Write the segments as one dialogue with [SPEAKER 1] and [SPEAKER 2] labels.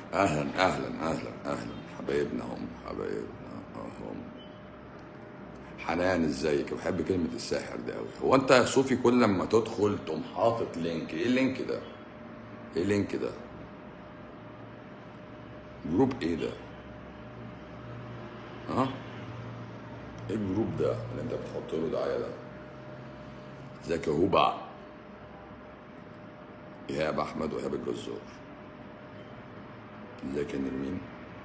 [SPEAKER 1] اهلا اهلا اهلا اهلا حبايبنا هم حبايبنا هم حنان ازيك بحب كلمة الساحر دي قوي هو انت يا صوفي كل لما تدخل تقوم حاطط لينك ايه اللينك ده ايه اللينك ده جروب ايه ده ها ايه الجروب ده اللي انت بتحط له دعاية ده ازيك يا هوبا ايهاب احمد وايهاب الجزار ازيك يا نرمين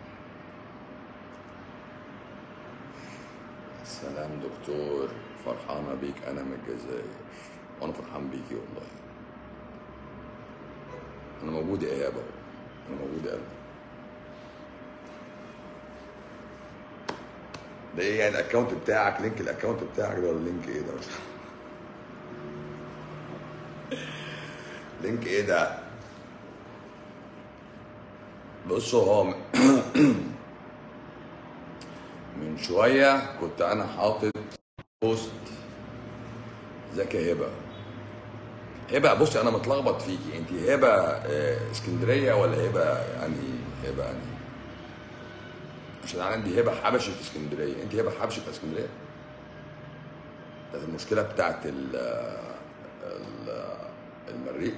[SPEAKER 1] سلام دكتور فرحانة بيك أنا من الجزائر وأنا فرحان بيكي والله أنا موجود يا إيهاب أهو أنا موجود يا قلبي ده إيه يعني الأكونت بتاعك لينك الأكونت بتاعك ده ولا لينك إيه ده مش عارف. لينك إيه ده بصوا هو من شوية كنت أنا حاطط بوست ازيك يا هبة هبة بصي أنا متلخبط فيكي أنت هبة آه، اسكندرية ولا هبة يعني هبة يعني عشان أنا عندي هبة حبشي في اسكندرية أنت هبة حبشي في اسكندرية ده المشكلة بتاعت ال ال- المريء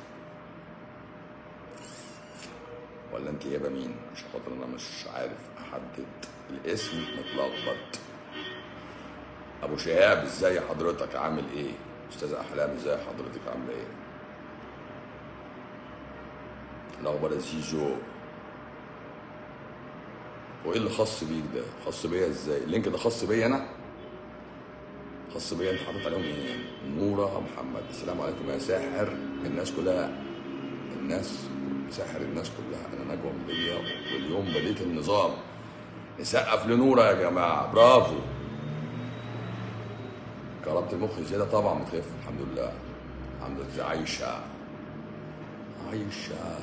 [SPEAKER 1] ولا انت هبه مين عشان خاطر انا مش عارف احدد الاسم متلخبط ابو شهاب ازاي حضرتك عامل ايه استاذ احلام ازاي حضرتك عامله ايه الاخبار يا زيزو وايه اللي خاص بيك ده خاص بيا ازاي اللينك ده خاص بيا انا خاص بيا انت حاطط عليهم ايه نوره محمد السلام عليكم يا ساحر الناس كلها الناس ساحر الناس كلها انا نجوى مضية واليوم بديت النظام نسقف لنورة يا جماعة برافو كهربة المخ زيادة طبعا بتخف الحمد لله الحمد لله عايشة عايشة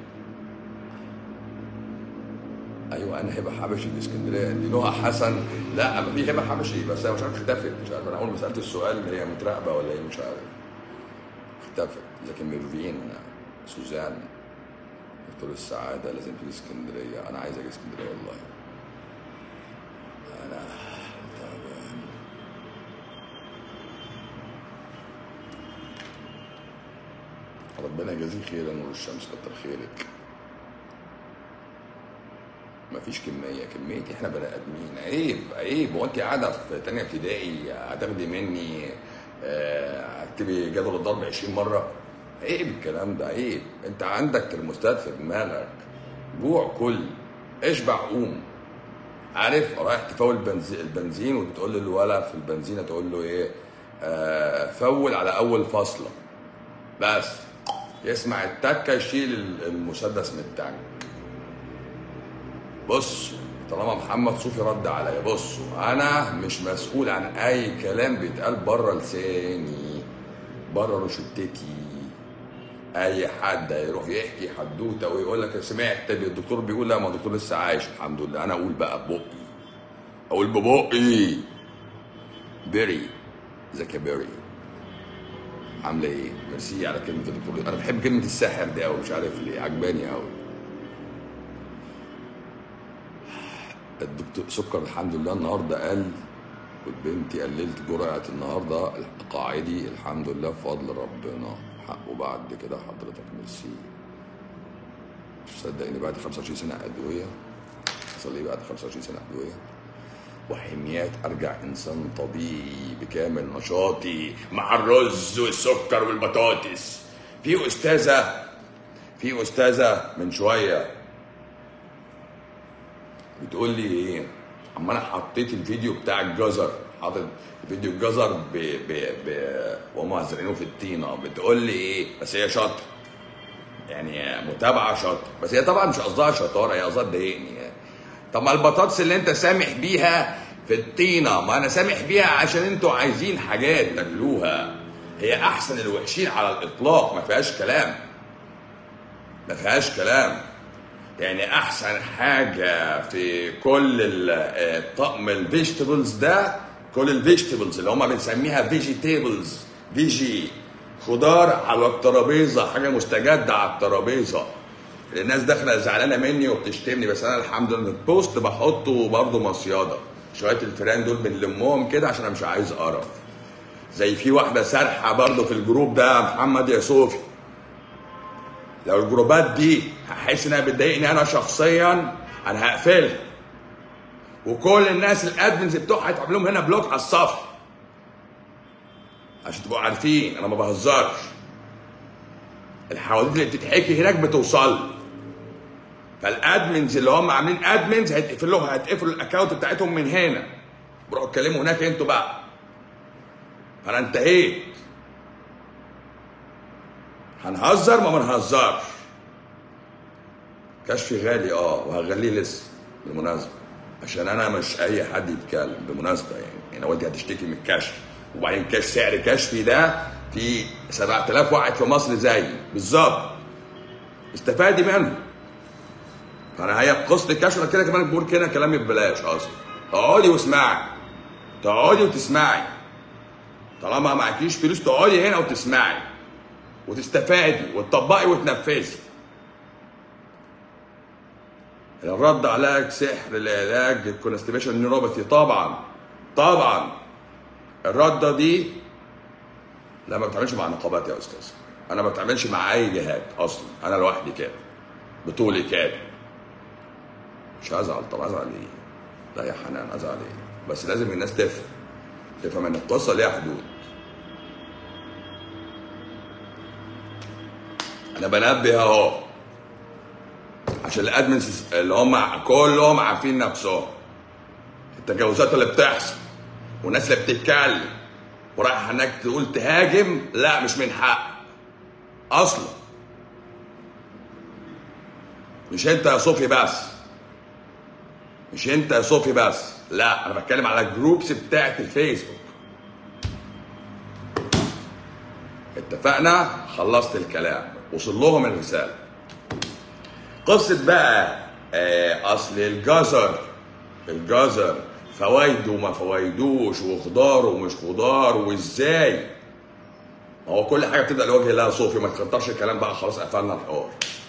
[SPEAKER 1] ايوه انا هبه حبشي في اسكندريه دي نهى حسن لا ما في هبه حبشي بس انا مش عارف اختفت مش عارف انا اول ما سالت السؤال هي متراقبه ولا ايه مش عارف اختفت لكن ميرفين سوزان دكتور السعاده لازم تيجي اسكندريه انا عايز اجي اسكندريه والله انا تعبان ربنا يجازيك خير يا نور الشمس كتر خيرك مفيش كمية كمية احنا بني ادمين عيب عيب هو انت قاعدة في تانية ابتدائي هتاخدي مني آه، هتكتبي جدول الضرب 20 مرة عيب الكلام ده عيب انت عندك ترموستات في دماغك جوع كل اشبع قوم عارف رايح تفول بنزين البنزين وبتقول للولد في البنزينة تقول له ايه آه فول على اول فاصلة بس يسمع التكة يشيل المسدس من التانك بص طالما محمد صوفي رد عليا بصوا انا مش مسؤول عن اي كلام بيتقال بره لساني بره روشتتي اي حد هيروح يحكي حدوته ويقول لك سمعت الدكتور بيقول لا ما الدكتور لسه عايش الحمد لله انا اقول بقى ببقي اقول ببقي بيري ازيك يا بيري عامله ايه؟ ميرسي على كلمه الدكتور انا بحب كلمه الساحر دي قوي مش عارف ليه عجباني قوي الدكتور سكر الحمد لله النهارده قل وبنتي قللت جرعه النهارده القاعدي الحمد لله بفضل ربنا حقه بعد كده حضرتك ميرسي مش صدقني بعد 25 سنه ادويه حصل لي بعد 25 سنه ادويه وحميات ارجع انسان طبيعي بكامل نشاطي مع الرز والسكر والبطاطس في استاذه في استاذه من شويه بتقول لي ايه اما انا حطيت الفيديو بتاع الجزر حاطط فيديو الجزر ب ب ب وهم زارعينه في الطينه بتقول لي ايه بس هي شاطره يعني متابعه شاطره بس هي طبعا مش قصدها شطاره هي قصدها تضايقني يعني طب ما البطاطس اللي انت سامح بيها في الطينه ما انا سامح بيها عشان انتوا عايزين حاجات تاكلوها هي احسن الوحشين على الاطلاق ما فيهاش كلام ما فيهاش كلام يعني احسن حاجه في كل ال- آه، طقم الفيجيتابلز ده كل الفيجيتابلز اللي هم بنسميها فيجيتابلز فيجي خضار على الترابيزه حاجه مستجده على الترابيزه الناس داخله زعلانه مني وبتشتمني بس انا الحمد لله البوست بحطه برضه مصياده شويه الفيران دول بنلمهم كده عشان انا مش عايز قرف زي في واحده سارحه برضه في الجروب ده يا محمد يا صوفي لو الجروبات دي هحس انها بتضايقني انا شخصيا انا هقفلها وكل الناس الادمنز بتوعها هيتعمل لهم هنا بلوك على الصفحه عشان تبقوا عارفين انا ما بهزرش الحواديت اللي بتتحكي هناك بتوصل لي. فالادمنز اللي هم عاملين ادمنز هيتقفل لهم هيتقفلوا الاكونت بتاعتهم من هنا روحوا اتكلموا هناك انتوا بقى فانا انتهيت هنهزر ما بنهزرش كشفي غالي اه وهغليه لسه بالمناسبه عشان انا مش اي حد يتكلم بالمناسبه يعني يعني والدي هتشتكي من الكشف وبعدين كشف سعر كشفي ده في 7000 واحد في مصر زيي بالظبط استفادي منه فانا هي قصه الكشف انا كده كمان بقول كده كلامي ببلاش اصلا اقعدي واسمعي تقعدي وتسمعي طالما معكيش فلوس تقعدي هنا وتسمعي وتستفادي وتطبقي وتنفذي الرد علاج سحر لعلاج الكونستيبيشن نيوروباثي طبعا طبعا الرده دي لا ما بتعملش مع نقابات يا استاذ انا ما بتعملش مع اي جهات اصلا انا لوحدي كده بطولي كده مش هزعل طب هزعل ايه لا يا حنان هزعل ايه بس لازم الناس تفهم تفهم ان القصه ليها حدود انا بنبه اهو عشان الادمنز اللي هم كلهم عارفين نفسهم التجاوزات اللي بتحصل والناس اللي بتتكلم ورايح هناك تقول تهاجم لا مش من حق اصلا مش انت يا صوفي بس مش انت يا صوفي بس لا انا بتكلم على الجروبس بتاعت الفيسبوك اتفقنا خلصت الكلام وصل لهم الرساله قصه بقى آه اصل الجزر الجزر فوايده وما فوايدوش وخضار ومش خضار وازاي ما هو كل حاجه بتبدا لوجه الله صوفي ما تكترش الكلام بقى خلاص قفلنا الحوار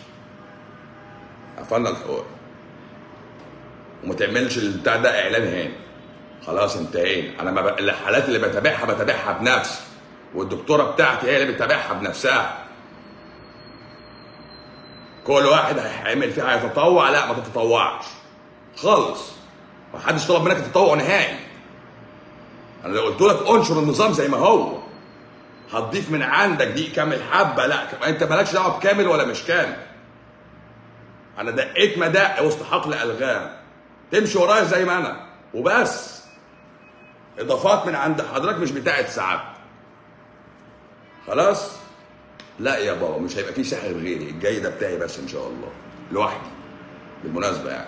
[SPEAKER 1] قفلنا الحوار وما تعملش البتاع ده اعلان هنا خلاص انتهينا انا ما ب... الحالات اللي بتابعها بتابعها بنفسي والدكتوره بتاعتي هي اللي بتتابعها بنفسها كل واحد هيعمل فيها هيتطوع لا ما تتطوعش خالص ما حدش طلب منك التطوع نهائي انا لو قلت لك انشر النظام زي ما هو هتضيف من عندك دي كامل حبه لا انت مالكش دعوه بكامل ولا مش كامل انا دقيت مدق وسط حقل الغام تمشي ورايا زي ما انا وبس اضافات من عند حضرتك مش بتاعت سعادتك خلاص لا يا بابا مش هيبقى في سحر غيري الجاي ده بتاعي بس ان شاء الله لوحدي بالمناسبه يعني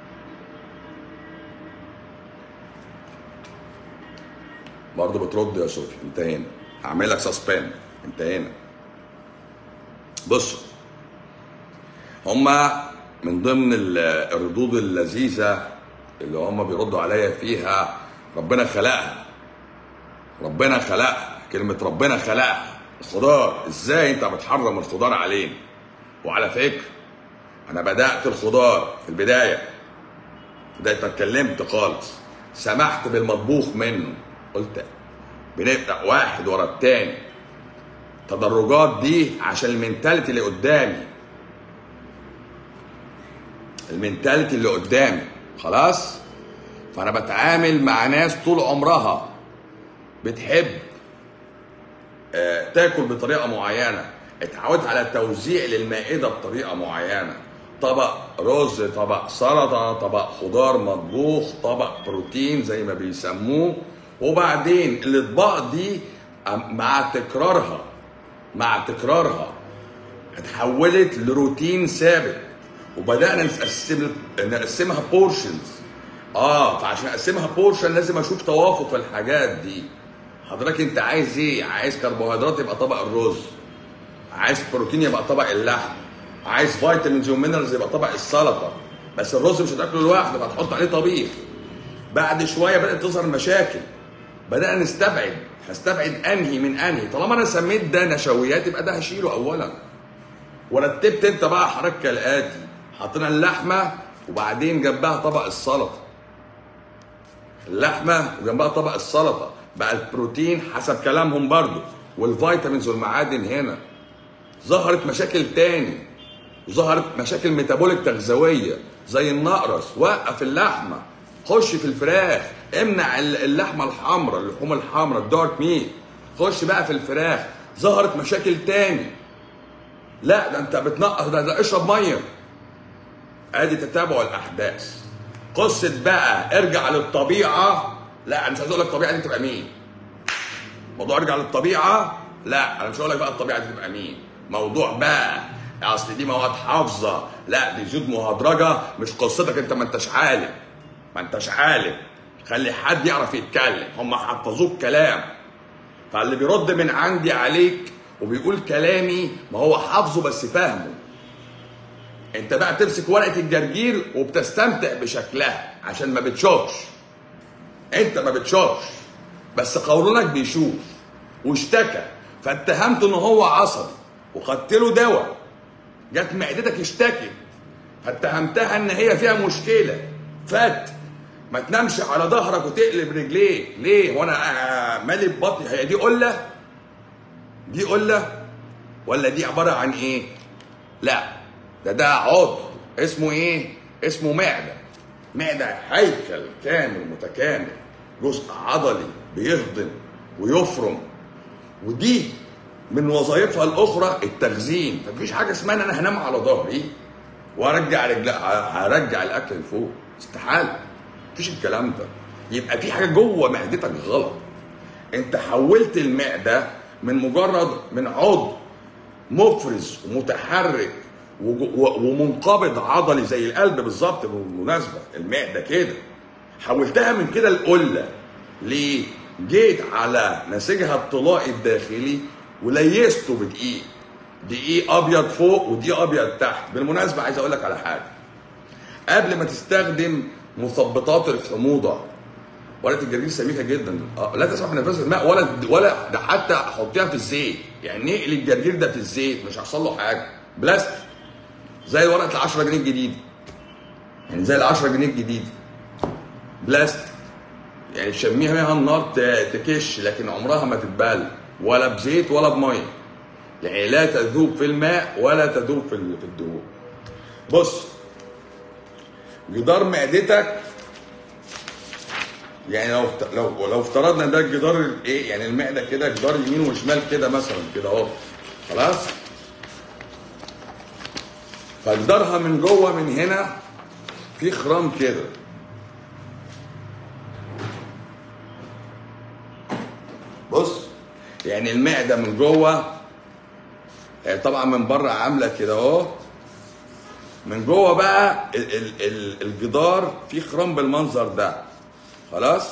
[SPEAKER 1] برضه بترد يا صوفي انتهينا هعمل لك سسبان انتهينا بصوا هما من ضمن ال- الردود اللذيذه اللي هما بيردوا عليا فيها ربنا خلقها ربنا خلقها كلمه ربنا خلقها الخضار ازاي انت بتحرم الخضار علينا وعلى فكره انا بدات الخضار في البدايه بدايه ما اتكلمت خالص سمحت بالمطبوخ منه قلت بنبدا واحد ورا التاني التدرجات دي عشان المنتاليتي اللي قدامي المنتاليتي اللي قدامي خلاص فانا بتعامل مع ناس طول عمرها بتحب آه، تاكل بطريقه معينه اتعودت على التوزيع للمائده بطريقه معينه طبق رز طبق سلطه طبق خضار مطبوخ طبق بروتين زي ما بيسموه وبعدين الاطباق دي أم- مع تكرارها مع تكرارها اتحولت لروتين ثابت وبدانا نقسم نقسمها بورشنز اه فعشان اقسمها بورشن لازم اشوف توافق في الحاجات دي حضرتك انت عايز ايه عايز كربوهيدرات يبقى طبق الرز عايز بروتين يبقى طبق اللحم عايز فيتامينز ومينرالز يبقى طبق السلطه بس الرز مش هتاكله لوحده هتحط عليه طبيخ بعد شويه بدات تظهر مشاكل بدانا نستبعد هستبعد انهي من انهي طالما انا سميت ده نشويات يبقى ده هشيله اولا ورتبت انت بقى حضرتك كالاتي حطينا اللحمه وبعدين جنبها طبق السلطه اللحمه وجنبها طبق السلطه بقى البروتين حسب كلامهم برضو والفيتامينز والمعادن هنا ظهرت مشاكل تاني ظهرت مشاكل ميتابوليك تغذويه زي النقرس وقف اللحمه خش في الفراخ امنع اللحمه الحمراء اللحوم الحمراء الدارك ميت خش بقى في الفراخ ظهرت مشاكل تاني لا ده انت بتنقص ده, ده اشرب ميه ادي تتابع الاحداث قصه بقى ارجع للطبيعه لا انا مش عايز اقول لك الطبيعه دي تبقى مين موضوع ارجع للطبيعه لا انا مش هقول لك بقى الطبيعه دي تبقى مين موضوع بقى اصل دي مواد حافظه لا دي زيوت مهدرجه مش قصتك انت ما انتش عالم ما انتش عالم خلي حد يعرف يتكلم هم حفظوك كلام فاللي بيرد من عندي عليك وبيقول كلامي ما هو حافظه بس فاهمه انت بقى بتمسك ورقه الجرجير وبتستمتع بشكلها عشان ما بتشوفش انت ما بتشوفش بس قولونك بيشوف واشتكى فاتهمته ان هو عصبي وخدت له دواء جت معدتك اشتكت فاتهمتها ان هي فيها مشكله فات ما تنامش على ظهرك وتقلب رجليك ليه وانا مالي ببطني هي دي قله دي قله ولا دي عباره عن ايه لا ده ده عضو اسمه ايه اسمه معده معده هيكل كامل متكامل جزء عضلي بيهضم ويفرم ودي من وظائفها الاخرى التخزين مفيش حاجه اسمها ان انا هنام على ظهري وارجع رجل هرجع الاكل لفوق استحاله مفيش الكلام ده يبقى في حاجه جوه معدتك غلط انت حولت المعده من مجرد من عضو مفرز ومتحرك ومنقبض عضلي زي القلب بالظبط بالمناسبه المعده كده حولتها من كده لقله ليه؟ جيت على نسيجها الطلائي الداخلي وليسته بدقيق دقيق ابيض فوق ودقيق ابيض تحت بالمناسبه عايز اقول لك على حاجه قبل ما تستخدم مثبطات الحموضه ورقه الجرجير سميكه جدا لا تسمح من نفس الماء ولا ولا ده حتى حطيها في الزيت يعني نقل الجرجير ده في الزيت مش هيحصل له حاجه بلاستيك زي ورقه ال 10 جنيه الجديد يعني زي ال 10 جنيه الجديد بلاستيك يعني تشميها منها النار تكش لكن عمرها ما تتبل ولا بزيت ولا بميه يعني لا تذوب في الماء ولا تذوب في الدهون بص جدار معدتك يعني لو لو لو افترضنا ده الجدار الايه يعني المعده كده جدار يمين وشمال كده مثلا كده اهو خلاص فجدارها من جوه من هنا في خرام كده بص يعني المعده من جوه طبعا من بره عامله كده اهو من جوه بقى ال ال ال الجدار فيه خرام بالمنظر ده خلاص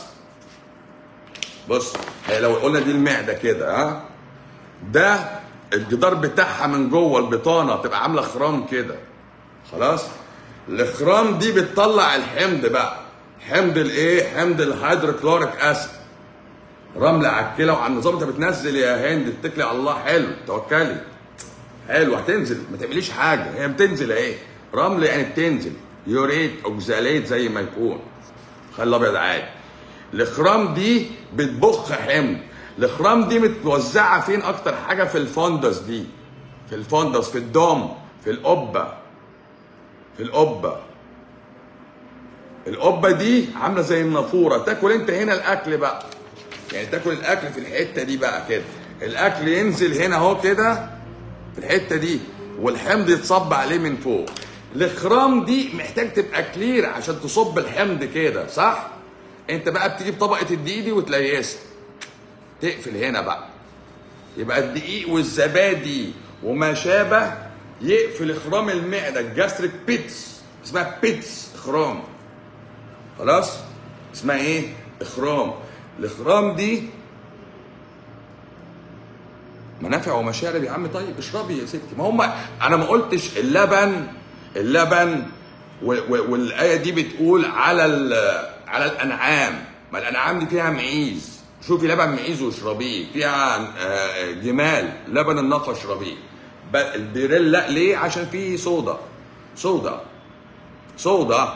[SPEAKER 1] بص هي لو قلنا دي المعده كده ها ده الجدار بتاعها من جوه البطانه تبقى عامله خرام كده خلاص الخرام دي بتطلع الحمض بقى حمض الايه حمض الهيدروكلوريك اسيد رمل على الكلى وعلى النظام انت بتنزل يا هند اتكلي على الله حلو توكلي حلو هتنزل ما تعمليش حاجه هي بتنزل اهي رمل يعني بتنزل يوريت اوكزاليت زي ما يكون خلي الابيض عادي الخرام دي بتبخ حمض الخرام دي متوزعه فين اكتر حاجه في الفندس دي في الفندس في الدم في القبه في القبه القبه دي عامله زي النافوره تاكل انت هنا الاكل بقى يعني تاكل الاكل في الحته دي بقى كده الاكل ينزل هنا اهو كده في الحته دي والحمض يتصب عليه من فوق الخرام دي محتاج تبقى كلير عشان تصب الحمض كده صح انت بقى بتجيب طبقه الدقيق دي وتليسها تقفل هنا بقى يبقى الدقيق والزبادي وما شابه يقفل خرام المعده الجاستريك بيتس اسمها بيتس خرام خلاص اسمها ايه اخرام الاخرام دي منافع ومشارب يا عم طيب اشربي يا ستي ما هم انا ما قلتش اللبن اللبن والايه دي بتقول على على الانعام ما الانعام دي فيها معيز شوفي لبن معيز واشربيه فيها جمال لبن الناقه اشربيه ب- البريلا ليه عشان فيه صودا صودا صودا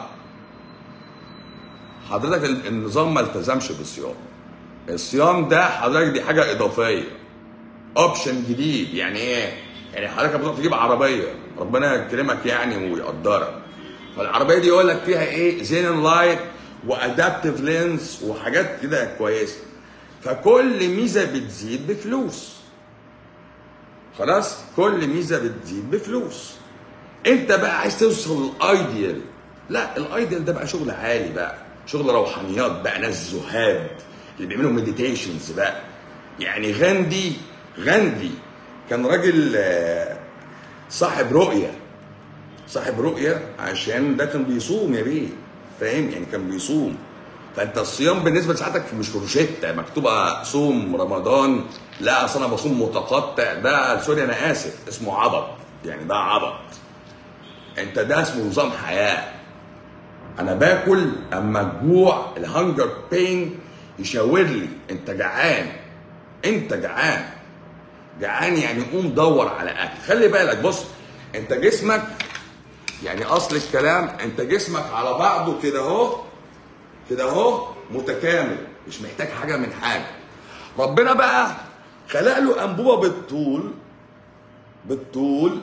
[SPEAKER 1] حضرتك ال- النظام ما التزمش بالصيام الصيام ده حضرتك دي حاجه اضافيه اوبشن جديد يعني ايه يعني حضرتك بتروح تجيب عربيه ربنا يكرمك يعني ويقدرك فالعربيه دي يقول لك فيها ايه زين لايت وادابتيف لينس وحاجات كده كويسه فكل ميزه بتزيد بفلوس خلاص كل ميزه بتزيد بفلوس انت بقى عايز توصل للايديال لا الايديال ده بقى شغل عالي بقى شغل روحانيات بقى ناس زهاد اللي بيعملوا مديتيشنز بقى يعني غاندي غاندي كان راجل آه، صاحب رؤيه صاحب رؤيه عشان ده كان بيصوم يا بيه فاهم يعني كان بيصوم فانت الصيام بالنسبه لساعتك مش روشته مكتوبه صوم رمضان لا اصل انا بصوم متقطع ده سوري انا اسف اسمه عبط يعني ده عبط انت ده اسمه نظام حياه انا باكل اما الجوع الهنجر بين يشاور لي انت جعان انت جعان جعان يعني قوم دور على اكل خلي بالك بص انت جسمك يعني اصل الكلام انت جسمك على بعضه كده اهو كده اهو متكامل مش محتاج حاجه من حاجه ربنا بقى خلق له انبوبه بالطول بالطول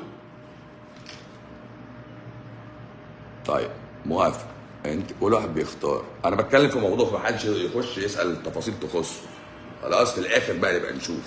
[SPEAKER 1] طيب موافق انت كل واحد بيختار انا بتكلم في موضوع ما حدش يخش يسال تفاصيل تخصه خلاص في الاخر بقى نبقى نشوف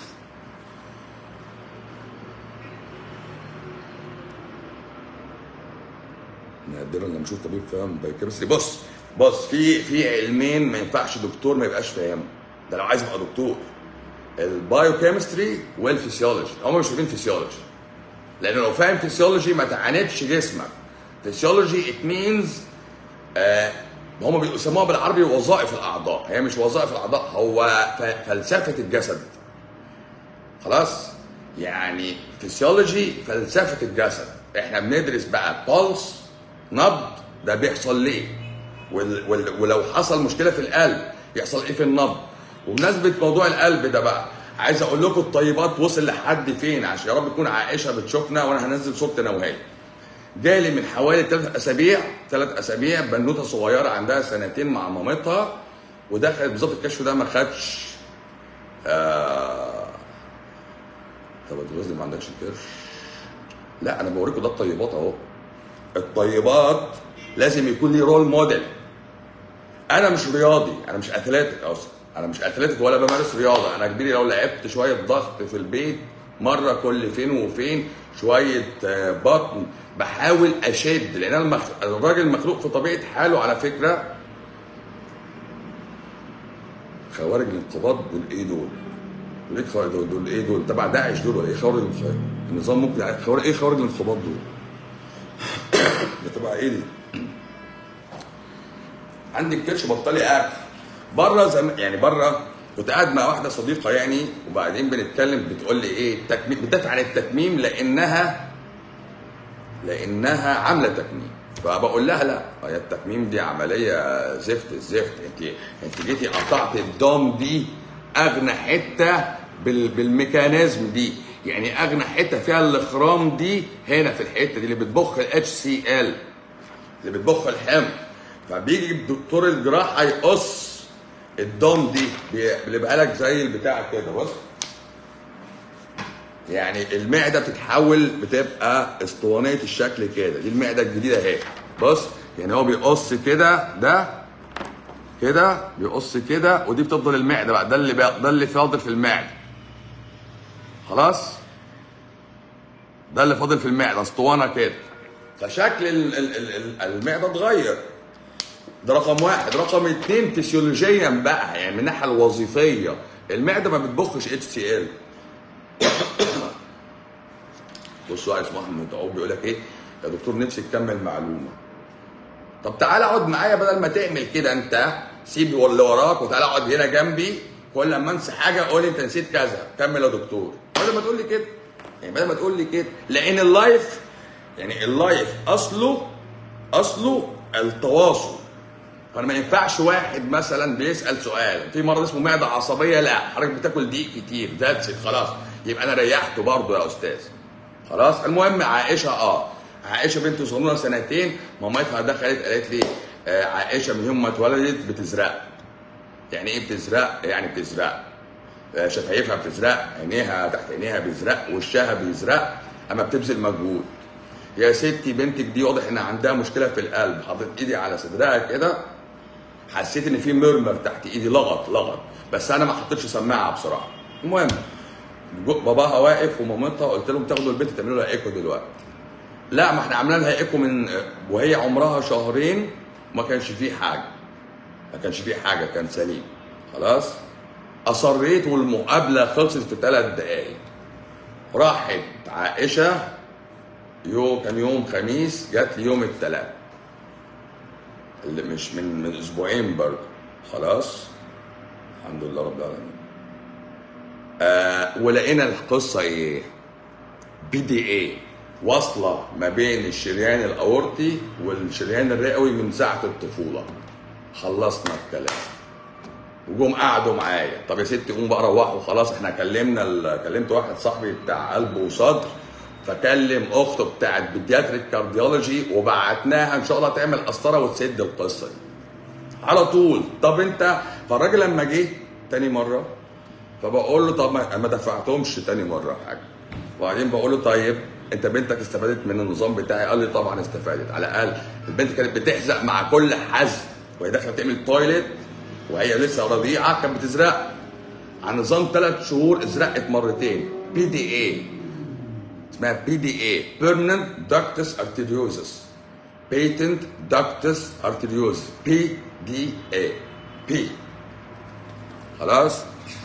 [SPEAKER 1] نادرا لما اشوف طبيب فاهم بايوكيمستري بص بص في في علمين ما ينفعش دكتور ما يبقاش فاهمهم ده لو عايز يبقى دكتور البايوكيمستري والفسيولوجي هم مش فاهمين فسيولوجي لان لو فاهم فسيولوجي ما تعاندش جسمك فسيولوجي ات مينز آه هم بيسموها بالعربي وظائف الاعضاء هي مش وظائف الاعضاء هو ف- فلسفه الجسد خلاص يعني فسيولوجي فلسفه الجسد احنا بندرس بقى بولس نبض ده بيحصل ليه وال وال ولو حصل مشكله في القلب يحصل ايه في النبض وبمناسبه موضوع القلب ده بقى عايز اقول لكم الطيبات وصل لحد فين عشان يا رب تكون عائشه بتشوفنا وانا هنزل صورتي انا وهي جالي من حوالي ثلاث اسابيع ثلاث اسابيع بنوته صغيره عندها سنتين مع مامتها ودخلت بالظبط الكشف ده ما خدش آه... طب الجواز ما عندكش كرش لا انا بوريكم ده الطيبات اهو الطيبات لازم يكون لي رول موديل انا مش رياضي انا مش اثليتيك اصلا انا مش اثليتيك ولا بمارس رياضه انا كبيري لو لعبت شويه ضغط في البيت مره كل فين وفين شويه آه، بطن بحاول اشد لان انا المخ... الراجل مخلوق في طبيعه حاله على فكره خوارج الانقباض دول ايه دول؟ دول ايه خوارج دول, دول ايه دول؟ تبع داعش دول ولا ايه خوارج الانقباض؟ النظام ممكن يعني خوارج ايه خوارج الانقباض دول؟ ده تبع ايه دي؟ عندي الكرش بطلي اكل بره زم... يعني بره كنت قاعد مع واحده صديقه يعني وبعدين بنتكلم بتقول لي ايه التكميم بتدافع عن التكميم لانها لانها عامله تكميم فبقول لها لا هي التكميم دي عمليه زفت الزفت انت انت جيتي قطعت الدم دي اغنى حته بال... بالميكانيزم دي يعني اغنى حته فيها الاخرام دي هنا في الحته دي اللي بتبخ الاتش سي ال اللي بتبخ الحمض فبيجي دكتور الجراحه يقص الدم دي بيبقى لك زي البتاع كده بص يعني المعده بتتحول بتبقى اسطوانيه الشكل كده دي المعده الجديده اهي بص يعني هو بيقص كده ده كده بيقص كده ودي بتفضل المعده بقى ده اللي بقى ده اللي فاضل في المعده خلاص ده اللي فاضل في المعده اسطوانه كده فشكل ال- ال- ال- ال- المعده اتغير ده رقم واحد رقم اتنين فسيولوجيا بقى يعني من الناحيه الوظيفيه المعده ما بتبخش اتش سي ال بص واحد اسمه احمد متعوب بيقول لك ايه يا دكتور نفسي تكمل معلومه طب تعالى اقعد معايا بدل ما تعمل كده انت سيب اللي وراك وتعالى اقعد هنا جنبي كل ما انسى حاجه قول لي انت نسيت كذا كمل يا دكتور بدل ما تقول لي كده يعني بدل ما تقول لي كده لان اللايف يعني اللايف اصله اصله التواصل فانا ما ينفعش واحد مثلا بيسال سؤال في مرض اسمه معده عصبيه لا حضرتك بتاكل دقيق كتير ذاتس خلاص يبقى انا ريحته برضه يا استاذ خلاص المهم عائشه اه عائشه بنت صغنونه سنتين مامتها دخلت قالت لي آه عائشه من يوم ما اتولدت بتزرق يعني ايه بتزرق يعني بتزرق آه، شفايفها بتزرق عينيها تحت عينيها بيزرق وشها بيزرق اما بتبذل مجهود يا ستي بنتك دي واضح ان عندها مشكله في القلب حطيت ايدي على صدرها كده حسيت ان في مرمر تحت ايدي لغط لغط بس انا ما حطيتش سماعه بصراحه المهم جو- باباها واقف ومامتها قلت لهم تاخدوا البنت تعملوا لها ايكو دلوقتي لا ما احنا عملنا لها ايكو من وهي عمرها شهرين ما كانش فيه حاجه ما كانش فيه حاجه كان سليم خلاص اصريت والمقابله خلصت في ثلاث دقائق راحت عائشه يوم كان يوم خميس جات لي يوم الثلاث اللي مش من من اسبوعين برضه خلاص الحمد لله رب العالمين آه ولقينا القصه ايه بي دي ايه واصله ما بين الشريان الاورطي والشريان الرئوي من ساعه الطفوله خلصنا الكلام وجم قعدوا معايا طب يا ستي قوم بقى روحوا خلاص احنا كلمنا ال... كلمت واحد صاحبي بتاع قلب وصدر فكلم اخته بتاعت بيدياتريك كارديولوجي وبعتناها ان شاء الله تعمل قسطره وتسد القصه دي على طول طب انت فالراجل لما جه تاني مره فبقول له طب ما ما دفعتهمش تاني مره حاجه وبعدين بقول له طيب انت بنتك استفادت من النظام بتاعي قال لي طبعا استفادت على الاقل البنت كانت بتحزق مع كل حزق وهي داخله تعمل تويلت وهي لسه رضيعه كانت بتزرق على نظام ثلاث شهور ازرقت مرتين بي دي اي اسمها بي دي اي بيرمننت داكتس ارتيريوزس بيتنت داكتس ارتيريوزس بي دي اي بي خلاص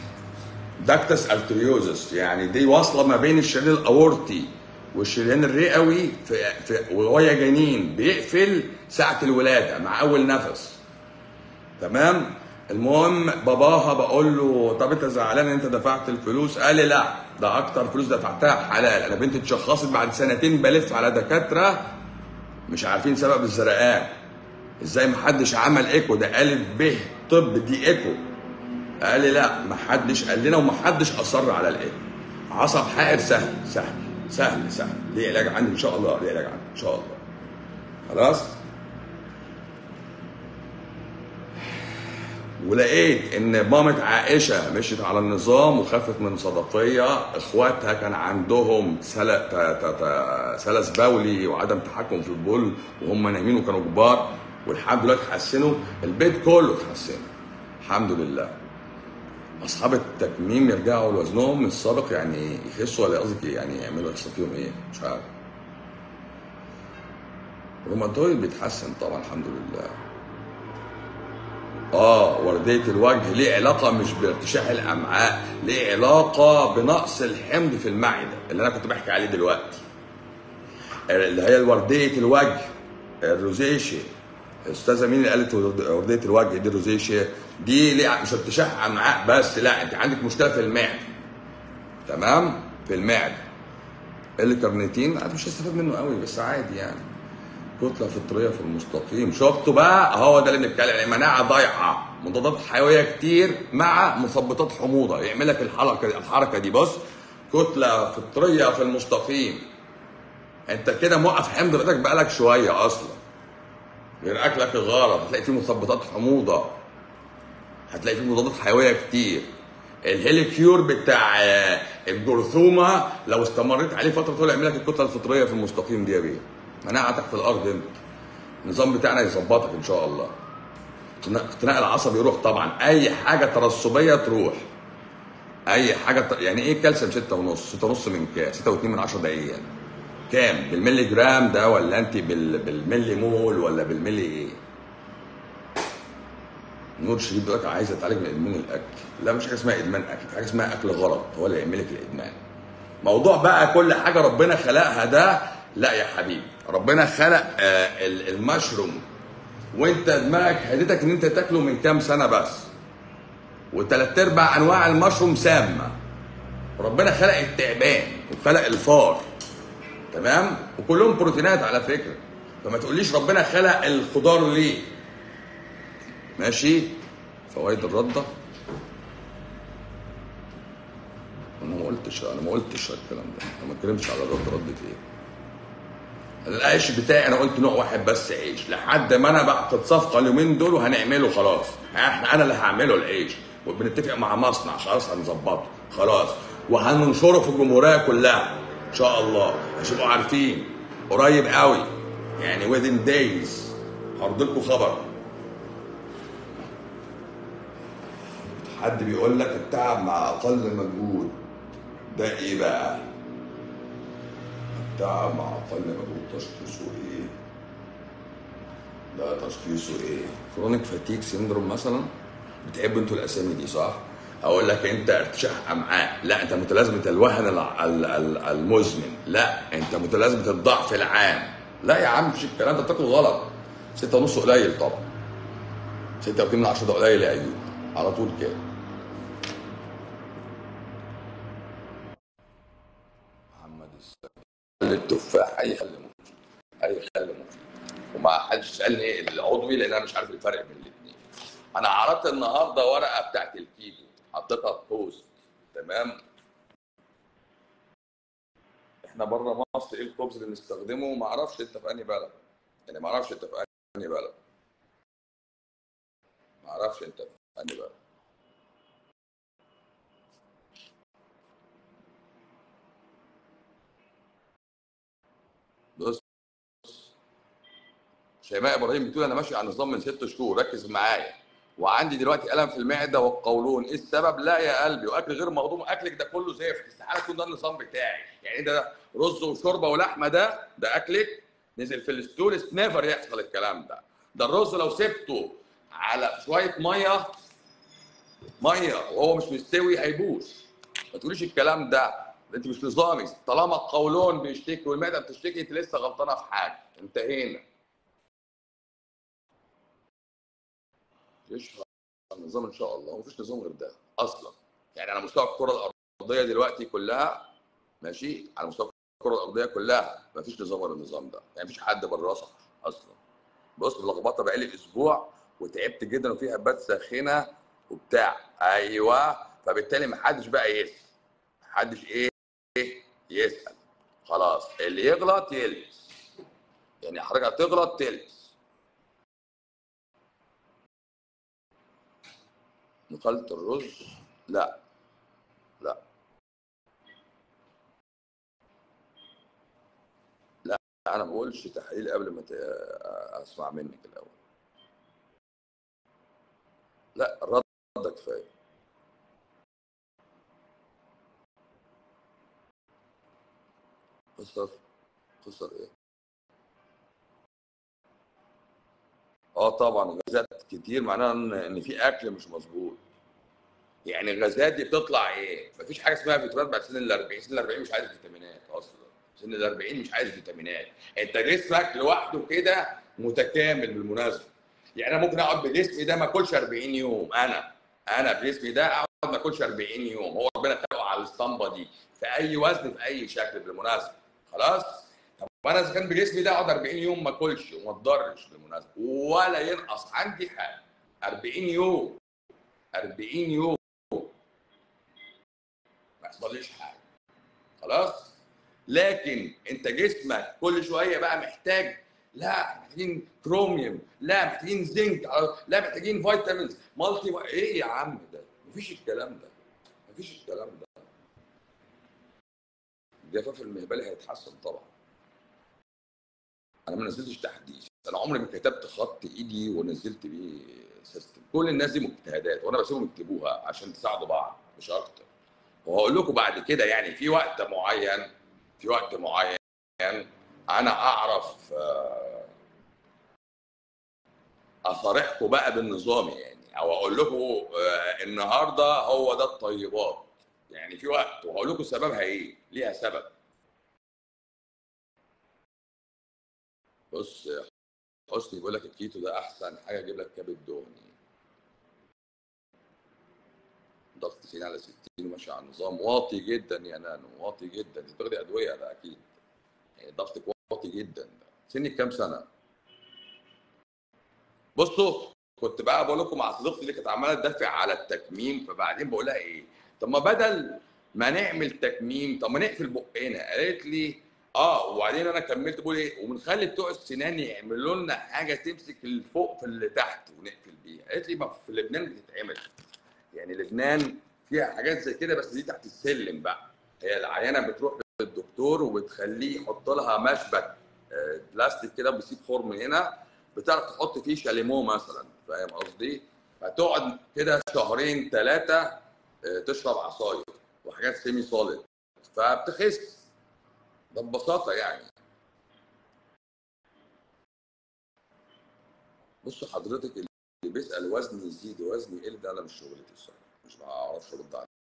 [SPEAKER 1] داكتس ارتريوزس يعني دي واصله ما بين الشريان الاورطي والشريان الرئوي في, في وهي جنين بيقفل ساعه الولاده مع اول نفس تمام المهم باباها بقول له طب انت زعلان ان انت دفعت الفلوس قال لي لا ده اكتر فلوس دفعتها حلال انا بنتي اتشخصت بعد سنتين بلف على دكاتره مش عارفين سبب الزرقان ازاي محدش عمل ايكو ده قالت به طب دي ايكو قال لي لا محدش قال لنا ومحدش اصر على الايكو عصب حائر سهل سهل سهل سهل ليه علاج عندي ان شاء الله ليه علاج عندي ان شاء الله خلاص ولقيت ان مامة عائشة مشيت على النظام وخفت من صدقية اخواتها كان عندهم سل- ت- ت- ت- سلس بولي وعدم تحكم في البول وهم نايمين وكانوا كبار والحمد لله اتحسنوا البيت كله اتحسن الحمد لله اصحاب التكميم يرجعوا لوزنهم السابق يعني يخسوا ولا قصدك إيه؟ يعني يعملوا يحصل فيهم ايه مش عارف الروماتويد بيتحسن طبعا الحمد لله اه وردية الوجه ليه علاقة مش بارتشاح الأمعاء ليه علاقة بنقص الحمض في المعدة اللي أنا كنت بحكي عليه دلوقتي اللي هي وردية الوجه الروزيشيا استاذه مين اللي قالت ورديه الوجه دي روزيشيا دي ليه مش ارتشاح امعاء بس لا انت عندك مشكله في المعده تمام في المعده الكارنيتين أنا مش هستفاد منه قوي بس عادي يعني كتله فطريه في المستقيم شفتوا بقى هو ده اللي بنتكلم عليه مناعه ضايعه مضادات حيويه كتير مع مثبطات حموضه يعمل لك الحركه الحركه دي بص كتله فطريه في المستقيم انت كده موقف حمض رئتك بقالك شويه اصلا غير اكلك الغلط هتلاقي فيه مثبطات حموضه هتلاقي فيه مضادات حيويه كتير الهيليكيور بتاع آه، الجرثومه لو استمريت عليه فتره طويله يعمل لك الكتله الفطريه في المستقيم دي يا بيه مناعه تحت الارض انت النظام بتاعنا يظبطك ان شاء الله اقتناء العصب يروح طبعا اي حاجه ترسبيه تروح اي حاجه ت... يعني ايه كالسيوم 6 ونص 6 ونص من كام 6 و2 من 10 دقيقه كام بالملي جرام ده ولا انت بال... بالملي مول ولا بالملي ايه نور شريف دلوقتي عايزه تعالج من ادمان الاكل لا مش حاجه اسمها ادمان اكل في حاجه اسمها اكل غلط هو اللي يعمل لك الادمان موضوع بقى كل حاجه ربنا خلقها ده لا يا حبيبي ربنا خلق آه ال- المشروم وانت دماغك هديتك ان انت تاكله من كام سنه بس وثلاث ارباع انواع المشروم سامه ربنا خلق التعبان وخلق الفار تمام وكلهم بروتينات على فكره فما تقوليش ربنا خلق الخضار ليه ماشي فوائد الرده انا ما قلتش انا ما قلتش الكلام ده انا ما اتكلمتش على الرد ردة ايه العيش بتاعي انا قلت نوع واحد بس عيش لحد ما انا بعقد صفقه اليومين دول وهنعمله خلاص احنا انا اللي هعمله العيش وبنتفق مع مصنع خلاص هنظبطه خلاص وهننشره في الجمهوريه كلها ان شاء الله عشان تبقوا عارفين قريب قوي يعني within days هرد لكم خبر حد بيقول لك التعب مع اقل مجهود ده ايه بقى؟ التعب مع اقل مجهود تشخيصه ايه؟ ده تشخيصه ايه؟ كرونيك فاتيك سيندروم مثلا بتحبوا انتوا الاسامي دي صح؟ اقول لك انت ارتشاح امعاء لا انت متلازمه الوهن الع- ال- ال- المزمن لا انت متلازمه الضعف العام لا يا عم مفيش الكلام ده بتاكل غلط ستة ونص قليل طبعا ستة واتنين من عشرة ده قليل يا ايوب على طول كده محمد السلام التفاح اي خل مفيد اي خل مفيد وما حدش يسالني ايه العضوي لان انا مش عارف الفرق بين الاثنين انا عرضت النهارده ورقه بتاعت الكيتو حطيتها في بوست تمام احنا بره مصر ايه الخبز اللي بنستخدمه ما اعرفش انت في انهي بلد يعني ما اعرفش انت في انهي بلد ما اعرفش انت في انهي بلد بص شيماء ابراهيم بتقول انا ماشي على نظام من ست شهور ركز معايا وعندي دلوقتي الم في المعده والقولون ايه السبب لا يا قلبي واكل غير مهضوم اكلك ده كله زفت استحاله يكون ده النظام بتاعي يعني ده رز وشوربه ولحمه ده ده اكلك نزل في الستولس نيفر يحصل الكلام ده ده الرز لو سبته على شويه ميه ميه وهو مش مستوي هيبوظ ما تقوليش الكلام ده انت مش نظامي طالما القولون بيشتكي والمعده بتشتكي انت لسه غلطانه في حاجه انتهينا يشرح النظام ان شاء الله ومفيش نظام غير ده اصلا يعني على مستوى الكره الارضيه دلوقتي كلها ماشي على مستوى الكره الارضيه كلها مفيش نظام غير النظام ده يعني مفيش حد بره صح اصلا بص ملخبطه بقالي اسبوع وتعبت جدا وفي هبات ساخنه وبتاع ايوه فبالتالي محدش بقى يسال محدش ايه إيه؟ يسال خلاص اللي يغلط يلبس يعني حضرتك هتغلط تلبس نقلة الرز لا لا لا انا ما بقولش تحليل قبل ما ت- اسمع منك الاول لا الرد ده كفايه خسر خسر ايه اه طبعا غازات كتير معناها ان إن في اكل مش مظبوط يعني الغازات دي بتطلع ايه؟ مفيش حاجه اسمها فيتامينات بعد سن ال 40 سن ال 40 مش عايز فيتامينات اصلا سن ال 40 مش عايز فيتامينات انت جسمك لوحده كده متكامل بالمناسبه يعني انا ممكن اقعد بجسمي ده ما اكلش 40 يوم انا انا بجسمي ده اقعد ما اكلش 40 يوم هو ربنا خلقه على الاسطمبه دي في اي وزن في اي شكل بالمناسبه خلاص طب انا اذا كان بجسمي ده اقعد 40 يوم ما اكلش وما اتضرش بالمناسبه ولا ينقص عندي حاجه 40 يوم 40 يوم ما يحصليش حاجه خلاص لكن انت جسمك كل شويه بقى محتاج لا محتاجين كروميوم لا محتاجين زنك لا محتاجين فيتامينز مالتي ايه يا عم ده مفيش الكلام ده مفيش الكلام ده الجفاف المهبلي هيتحسن طبعا انا ما نزلتش تحديث انا عمري ما كتبت خط ايدي ونزلت بيه سيستم كل الناس دي مجتهدات وانا بسيبهم يكتبوها عشان تساعدوا بعض مش اكتر وهقول لكم بعد كده يعني في وقت معين في وقت معين انا اعرف آه، اصارحكم بقى بالنظام يعني او اقول لكم آه، النهارده هو ده الطيبات يعني في وقت وهقول لكم سببها ايه ليها سبب بص حسني بيقول لك الكيتو ده احسن حاجه يجيب لك كبد دهني ضغط 90 على 60 وماشي على النظام واطي جدا يا نانو واطي جدا انت بتاخدي ادويه ده اكيد يعني ضغطك واطي جدا سنك كام سنه؟ بصوا كنت بقى بقول لكم مع صديقتي اللي كانت عماله تدافع على التكميم فبعدين بقول لها ايه؟ طب ما بدل ما نعمل تكميم طب ما نقفل بقنا قالت لي اه وبعدين انا كملت بقول ايه وبنخلي بتوع السنان يعملوا لنا حاجه تمسك اللي فوق في اللي تحت ونقفل بيها قالت لي ما في لبنان بتتعمل يعني لبنان فيها حاجات زي كده بس دي تحت السلم بقى هي العيانه بتروح للدكتور وبتخليه يحط لها مشبك آه، بلاستيك كده بيسيب خور من هنا بتعرف تحط فيه شاليمو مثلا فاهم قصدي؟ فتقعد كده شهرين ثلاثه تشرب عصاير وحاجات سيمي سوليد فبتخس ده ببساطه يعني بص حضرتك اللي بيسال وزني يزيد وزني يقل ده انا مش شغلتي الصراحه مش بعرفش ارد عليه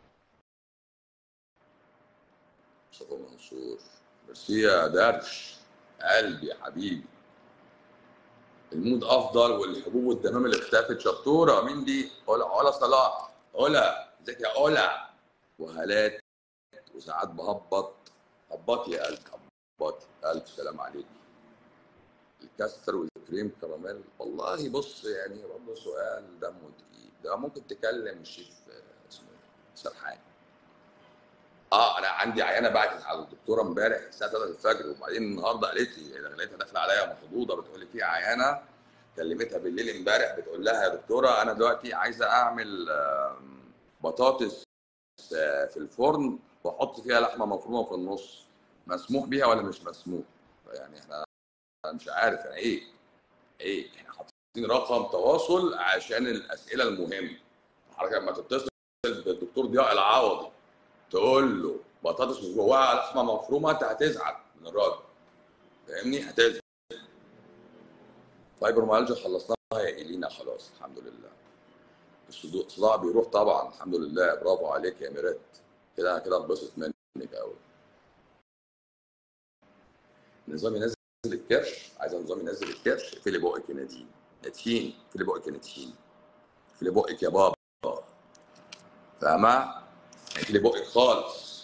[SPEAKER 1] مصطفى منصور ميرسي يا درش قلبي يا حبيبي المود افضل والحبوب والدمام اللي اختفت شطوره مين دي؟ علا علا صلاح علا ازيك يا علا وهالات وساعات بهبط هبطي يا قلب هبطي الف سلام عليك الكاستر والكريم كراميل والله بص يعني برضه سؤال دمه تقيل ده ممكن تكلم الشيف اسمه سرحان اه انا عندي عيانه بعتت على الدكتوره امبارح الساعه 3 الفجر وبعدين النهارده قالت لي لقيتها داخله عليا مخضوضه بتقول لي في عيانه كلمتها بالليل امبارح بتقول لها يا دكتوره انا دلوقتي عايزه اعمل بطاطس في الفرن واحط فيها لحمه مفرومه في النص مسموح بيها ولا مش مسموح؟ يعني احنا مش عارف يعني ايه ايه احنا حاطين رقم تواصل عشان الاسئله المهمه حضرتك لما تتصل بالدكتور ضياء العوضي تقول له بطاطس جواها لحمه مفرومه انت هتزعل من الراجل فاهمني هتزعل فايبر مالجا خلصناها يا الينا خلاص الحمد لله الصداع بيروح طبعا الحمد لله برافو عليك يا ميرات كده كده انبسط منك قوي نظام ينزل الكرش عايز نظام ينزل الكرش اقفلي بقك يا نادين نتين اقفلي بقك يا نتين اقفلي بقك يا بابا فاهمه؟ اقفلي بقك خالص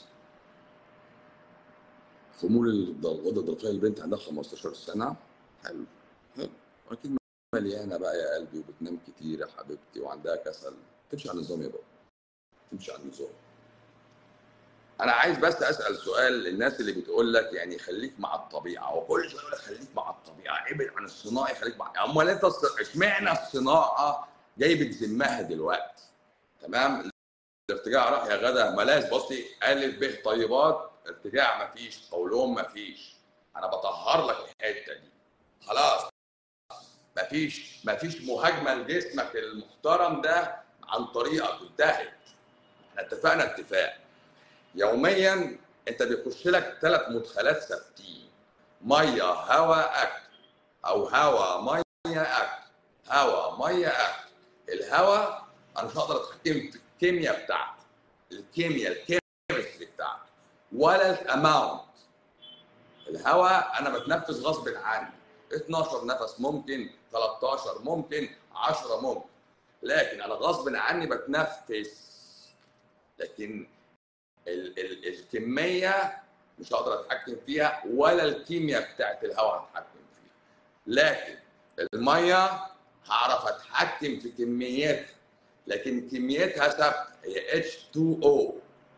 [SPEAKER 1] خمول الغده الدرقيه البنت عندها 15 سنه حلو حلو اكيد مليانه بقى يا قلبي وبتنام كتير يا حبيبتي وعندها كسل تمشي على النظام يا بابا تمشي على النظام انا عايز بس اسال سؤال للناس اللي بتقول لك يعني خليك مع الطبيعه وكل شويه يقول لك خليك مع الطبيعه ابعد عن الصناعي خليك مع امال انت اشمعنى الصناعه جاي بتذمها دلوقتي تمام الارتجاع راح يا غدا ملاذ بصي الف ب طيبات ارتجاع مفيش قولهم مفيش انا بطهر لك الحته دي خلاص مفيش مفيش مهاجمه لجسمك المحترم ده عن طريقك انتهت احنا اتفقنا اتفاق يوميا انت بيخش لك ثلاث مدخلات ثابتين ميه هواء اكل او هواء ميه اكل هواء ميه اكل الهواء انا مش هقدر اتحكم في الكيمياء بتاعته الكيمياء الكيمستري بتاعته ولا الاماونت الهواء انا بتنفس غصب عني 12 نفس ممكن 13 ممكن 10 ممكن لكن انا غصب عني بتنفس لكن ال ال الكميه مش هقدر اتحكم فيها ولا الكيمياء بتاعت الهواء هتحكم فيها لكن الميه هعرف اتحكم في كميتها لكن كميتها ثابته هي H2O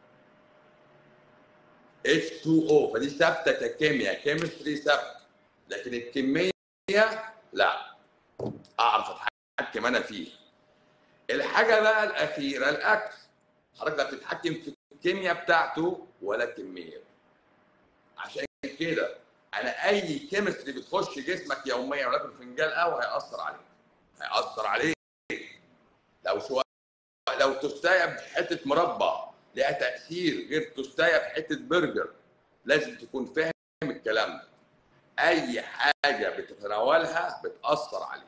[SPEAKER 1] H2O فدي ثابته ككيمياء كيمستري ثابته لكن الكميه لا اعرف اتحكم انا فيها الحاجه بقى الاخيره الاكل حضرتك لا بتتحكم في الكيمياء بتاعته ولا كميته عشان كده انا اي كيمستري بتخش جسمك يوميا ولكن فنجان قهوه هياثر عليك هياثر عليك لو شويه لو توستايه بحته مربى لها تاثير غير توستايه بحته برجر لازم تكون فاهم الكلام ده اي حاجه بتتناولها بتاثر عليك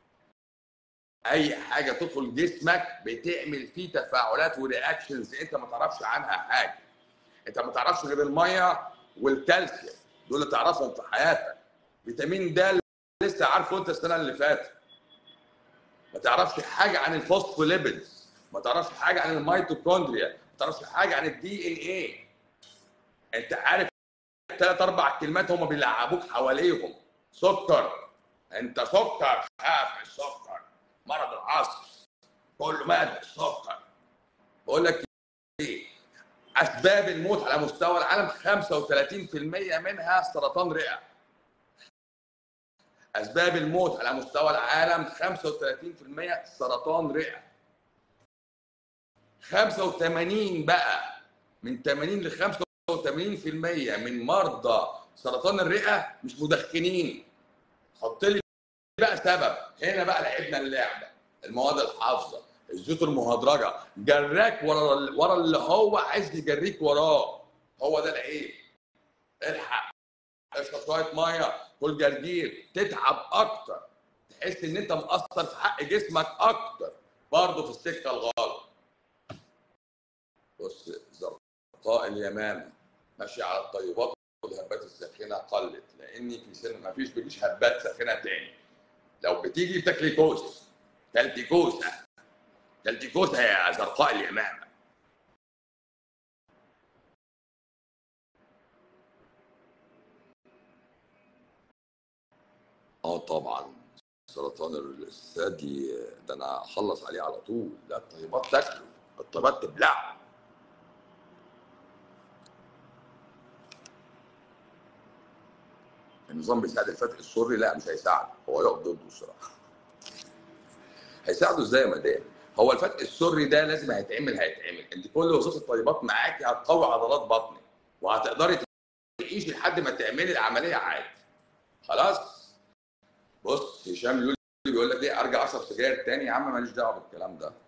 [SPEAKER 1] اي حاجه تدخل جسمك بتعمل فيه تفاعلات ورياكشنز انت ما تعرفش عنها حاجه انت ما تعرفش غير الميه والكالسيوم دول اللي تعرفهم في حياتك فيتامين د لسه عارفه انت السنه اللي فاتت ما تعرفش حاجه عن الفوسفوليبيدز ما تعرفش حاجه عن الميتوكوندريا ما تعرفش حاجه عن الدي ان ايه انت عارف ثلاث اربع كلمات هم بيلعبوك حواليهم سكر انت سكر خاف السكر مرض العصر كله مات بالسكر بقول لك ايه اسباب الموت على مستوى العالم 35% منها سرطان رئه اسباب الموت على مستوى العالم 35% سرطان رئه 85 بقى من 80 ل 85% من مرضى سرطان الرئه مش مدخنين حط لي بقى سبب هنا بقى لعبنا اللعبه المواد الحافظه الزيوت المهدرجه جراك ورا ورا اللي هو عايز يجريك وراه هو ده العيب الحق اشرب شويه ميه كل جرجير تتعب اكتر تحس ان انت مقصر في حق جسمك اكتر برضه في السكه الغلط بص زرقاء اليمامه ماشيه على الطيبات والهبات الساخنه قلت لان في سن ما فيش بيجيش هبات ساخنه تاني لو بتيجي بتاكلي كوس كلتي كوسه كلتي كوسه يا زرقاء اليمامه اه طبعا سرطان الثدي ده انا هخلص عليه على طول لا الطيبات تاكله الطيبات تبلعه النظام بيساعد الفتح السري لا مش هيساعده هو يقف ضده الصراحه هيساعده ازاي يا مدام هو الفتح السري ده لازم هيتعمل هيتعمل انت كل وظيفه الطيبات معاكي هتقوي عضلات بطنك وهتقدري تعيشي لحد ما تعملي العمليه عادي خلاص بص هشام لولي بيقول لك ايه ارجع اشرب سجاير تاني يا عم ماليش دعوه بالكلام ده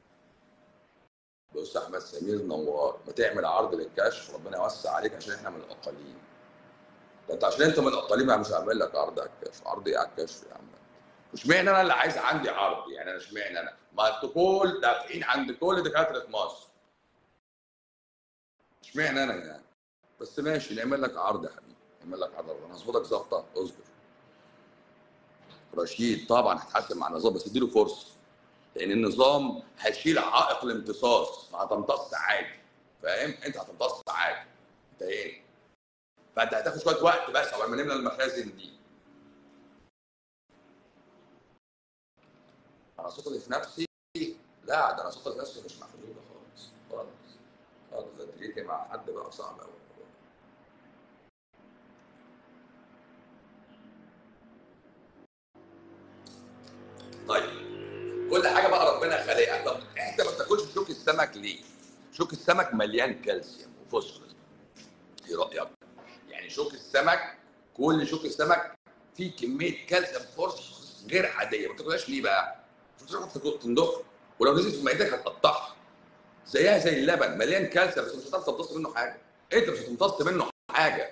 [SPEAKER 1] بص احمد سمير نوار ما تعمل عرض للكشف ربنا يوسع عليك عشان احنا من الاقاليم ده انت عشان انت من الاقاليم انا مش هعمل لك عرض على الكشف عرض ايه على الكشف يا عم مش معنى انا اللي عايز عندي عرض يعني انا اشمعنى انا ما انتوا كل دافعين عند كل دكاتره مصر اشمعنى انا يعني بس ماشي نعمل لك عرض يا حبيبي نعمل لك عرض انا هظبطك ظبطه اصبر رشيد طبعا هتحسن مع النظام بس اديله فرصه لان النظام هيشيل عائق الامتصاص فهتمتص عادي فاهم انت هتمتص عادي انتهينا فانت هتاخد شويه وقت بس اول ما نملى المخازن دي انا ثقتي في نفسي لا ده انا ثقتي في نفسي مش محدوده خالص خالص خالص ده تريكي مع حد بقى صعب قوي طيب كل حاجه بقى ربنا خالقها طب انت ما بتاكلش شوك السمك ليه؟ شوك السمك مليان كالسيوم وفوسفورس ايه رايك؟ يعني شوك السمك كل شوك السمك فيه كميه كالسيوم فوسفورس غير عاديه ما تاكلهاش ليه بقى؟ مش بتروح تنضخ ولو نزلت في معدتك هتقطعها زيها زي اللبن مليان كالسيوم بس مش هتعرف تمتص منه حاجه انت مش هتمتص منه حاجه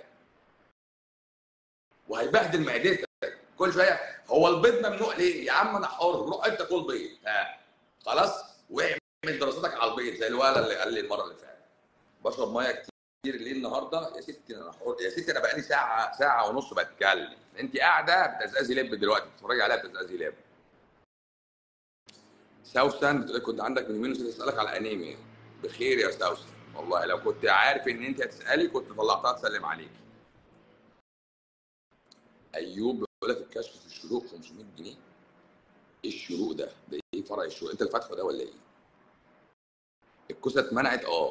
[SPEAKER 1] وهيبهدل معدتك كل شويه هو البيض ممنوع ليه؟ يا عم انا حر روح انت كل بيض ها خلاص واعمل دراستك على البيض زي الولد اللي قال لي المره اللي فاتت بشرب ميه كتير ليه النهارده يا ستي انا حر يا ستي انا بقالي ساعه ساعه ونص بتكلم انت قاعده بتزقزي لب دلوقتي بتتفرجي عليها بتزقزي لب سوسن بتقول لك كنت عندك من يومين نسيت اسالك على انيميا بخير يا سوسن والله لو كنت عارف ان انت هتسالي كنت طلعتها تسلم عليكي ايوب بيقول لك الكشف في الشروق 500 جنيه ايه الشروق ده؟ ده ايه فرع الشروق؟ انت اللي فاتحه ده ولا ايه؟ الكوسه اتمنعت اه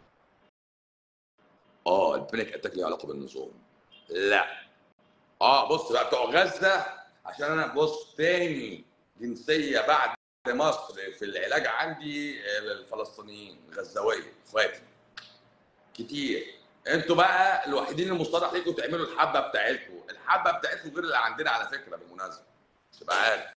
[SPEAKER 1] اه البانيك اتاك ليه علاقه بالنظام لا اه بص بقى بتوع غزه عشان انا بص تاني جنسيه بعد مصر في العلاج عندي الفلسطينيين غزاويه اخواتي كتير انتوا بقى الوحيدين المصطلح ليكم تعملوا الحبه بتاعتكم الحبه بتاعتكم غير اللي عندنا على فكره بالمناسبه مش تبقى عارف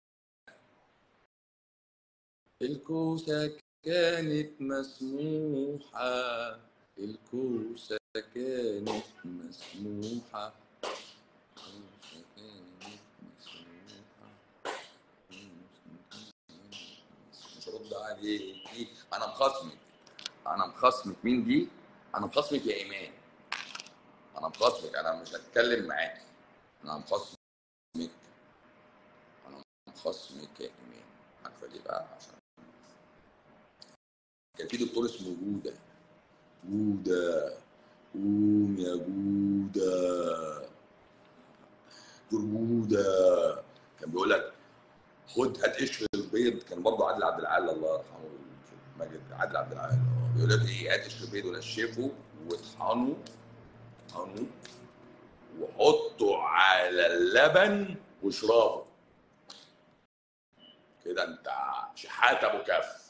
[SPEAKER 1] الكوسه كانت مسموحه الكوسه كانت مسموحه الكوسة كانت مسموحة. مش هرد عليكي انا مخصمك انا مخصمك مين دي انا مخصمك يا ايمان انا مخصمك انا مش هتكلم معاكي انا مخصمك انا مخصمك يا ايمان عارفه ليه بقى عشان كان في دكتور اسمه جوده جوده قوم يا جوده دكتور جوده كان بيقول لك خد هات قشر البيض كان برضه عادل عبد العال الله يرحمه ماجد عادل عبد العال اه بيقول لك ايه هات الشوبيد ونشفه واطحنه اطحنه وحطه على اللبن واشربه كده انت شحات ابو كف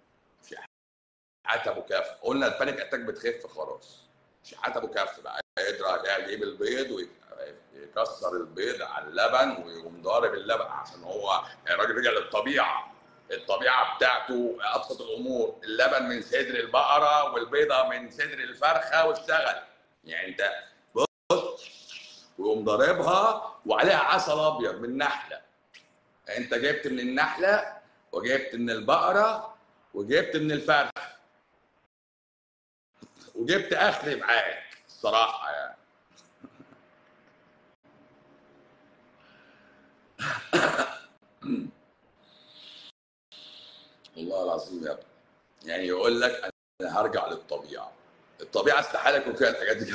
[SPEAKER 1] شحات ابو كف قلنا البانيك اتاك بتخف خلاص شحات ابو كف بقى يضرب يجيب البيض ويكسر البيض على اللبن ويقوم ضارب اللبن عشان هو الراجل رجع للطبيعه الطبيعه بتاعته ابسط الامور اللبن من صدر البقره والبيضه من صدر الفرخه واشتغل يعني انت بص ويقوم ضاربها وعليها عسل ابيض من نحله انت جبت من النحله وجبت من البقره وجبت من الفرخ وجبت اخري معاك الصراحه يعني والله العظيم يا ابني يعني يقول لك انا هرجع للطبيعه الطبيعه استحاله يكون فيها الحاجات دي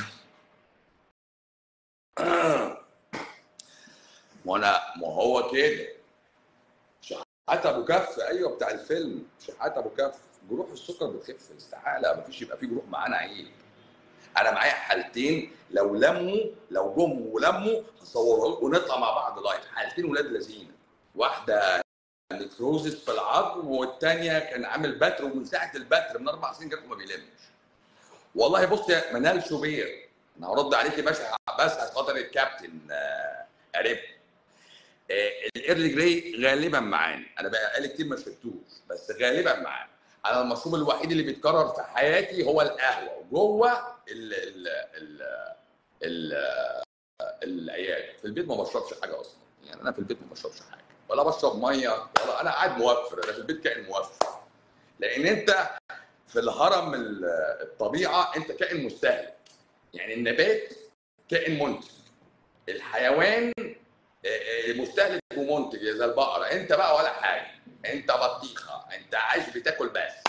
[SPEAKER 1] ما انا ما هو كده شحات ابو كف ايوه بتاع الفيلم شحات ابو كف جروح السكر بتخف استحاله ما فيش يبقى في جروح معانا عيب انا معايا حالتين لو لموا لو جم ولموا هصورها لكم ونطلع مع بعض لايف حالتين ولاد لذينه واحده نكروزس في العظم والثانيه كان عامل بتر ومن ساعه البتر من اربع سنين جرحه ما بيلمش والله بص يا منال شوبير انا هرد عليكي باشا بس عشان خاطر الكابتن آه، قريب آه، الايرلي جراي غالبا معانا انا بقالي كتير ما شربتوش بس غالبا معانا انا المشروب الوحيد اللي بيتكرر في حياتي هو القهوه جوه ال ال ال ال العياده في البيت ما بشربش حاجه اصلا يعني انا في البيت ما بشربش حاجه ولا بشرب ميه ولا انا قاعد موفر انا في البيت كائن موفر لان انت في الهرم ال- الطبيعه انت كائن مستهلك يعني النبات كائن منتج الحيوان آه، آه، مستهلك ومنتج زي البقره انت بقى ولا حاجه انت بطيخه انت عايش بتاكل بس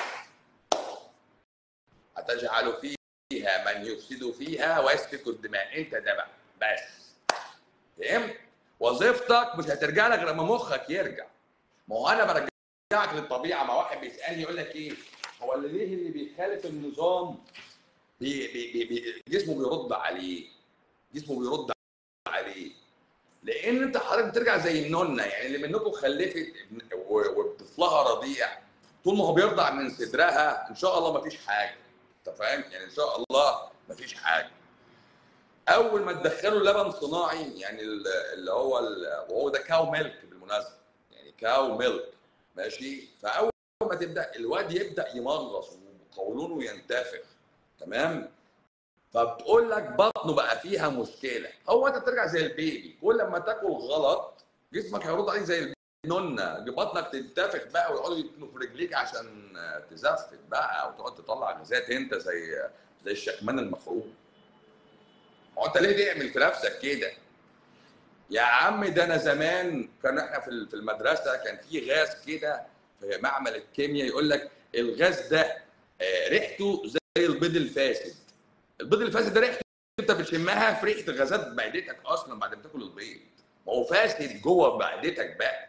[SPEAKER 1] هتجعل فيها من يفسد فيها ويسفك الدماء انت ده بقى بس فهمت وظيفتك مش هترجع لك غير لما مخك يرجع ما هو انا برجعك للطبيعه ما واحد بيسالني يقول لك ايه هو اللي ليه اللي بيخالف النظام بي بي بي بي جسمه بيرد عليه جسمه بيرد عليه لان انت حضرتك بترجع زي النونه يعني اللي منكم خلفت و- وطفلها رضيع طول ما هو بيرضع من صدرها ان شاء الله ما فيش حاجه انت فاهم يعني ان شاء الله ما فيش حاجه اول ما تدخلوا لبن صناعي يعني ال- اللي هو ال- وهو ده كاو ميلك بالمناسبه يعني كاو ميلك ماشي فاول ما تبدا الواد يبدا يمغص وقولونه ينتفخ تمام فبتقول لك بطنه بقى فيها مشكله هو انت بترجع زي البيبي كل لما تاكل غلط جسمك هيرد عليك زي النونه بطنك تنتفخ بقى ويقعدوا يتنوا في رجليك عشان تزفت بقى وتقعد تطلع غازات انت زي زي الشكمان المخروم هو انت ليه تعمل في نفسك كده يا عم ده انا زمان كان احنا في في المدرسه كان في غاز كده في معمل الكيمياء يقول لك الغاز ده آه، ريحته زي البيض الفاسد البيض الفاسد ده ريحته انت بتشمها في ريحه غازات معدتك اصلا بعد ما تاكل البيض ما هو فاسد جوه معدتك بقى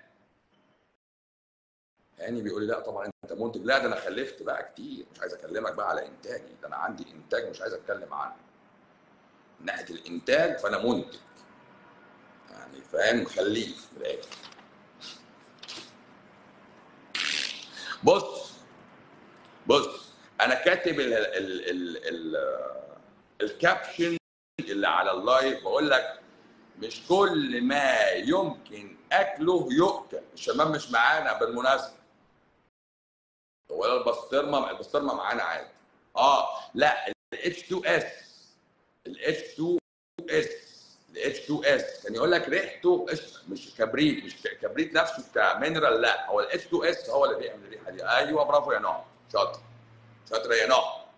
[SPEAKER 1] يعني بيقول لي لا طبعا انت منتج لا ده انا خلفت بقى كتير مش عايز اكلمك بقى على انتاجي ده انا عندي انتاج مش عايز اتكلم عنه من ناحيه الانتاج فانا منتج يعني فاهم خليف من الاخر بص بص انا كاتب ال ال ال ال الكابشن اللي على اللايف بقول لك مش كل ما يمكن اكله يؤكل الشباب مش معانا بالمناسبه ولا البسطرمه البسطرمه معانا عادي اه لا الاتش 2 اس الاتش 2 اس الاتش 2 اس كان يقول لك ريحته قشطه مش كبريت مش ك- كبريت نفسه كمينرال لا هو الاتش 2 اس هو اللي بيعمل الريحه دي ايوه برافو يا نوع شاطر شاطر يا نوع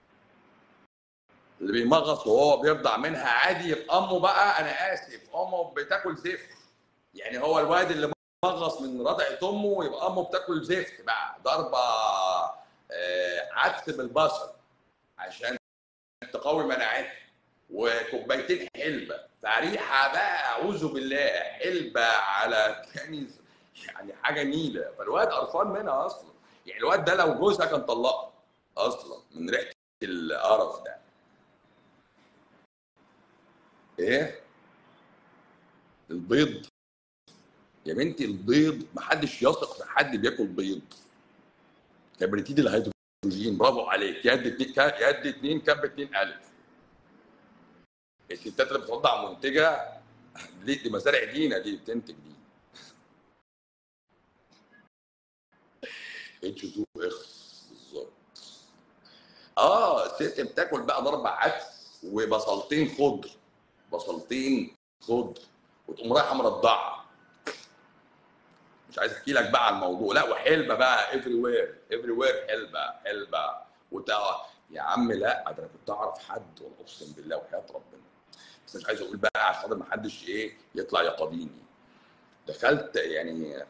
[SPEAKER 1] اللي بيمغص وهو بيرضع منها عادي يبقى امه بقى انا اسف امه بتاكل زفت يعني هو الواد اللي مغص من رضعه امه يبقى امه بتاكل زفت بقى ضربه آه، عدس بالبصل عشان تقوي مناعتها وكوبايتين حلبه فريحه بقى اعوذ بالله حلبه على تاني يعني حاجه نيله فالواد قرفان منها اصلا يعني الواد ده لو جوزها كان طلقها اصلا من ريحه القرف ده ايه البيض يا بنتي البيض محدش يثق في حد بياكل بيض كبريتيد الهيدروجين برافو عليك يد اتنين يد اتنين كب اتنين الف الستات اللي بتوضع منتجه دي, دي مزارع دينا دي بتنتج دي اتش 2 اخس بالظبط اه الست بتاكل بقى ضرب عدس وبصلتين خضر بصلتين خضر وتقوم رايحه مرضعه مش عايز احكي لك بقى على الموضوع لا وحلبه بقى افري وير افري وير حلبه حلبه وتع... يا عم لا ده انا كنت اعرف حد اقسم بالله وحياه ربنا بس مش عايز اقول بقى عشان خاطر ما حدش ايه يطلع يقاضيني دخلت يعني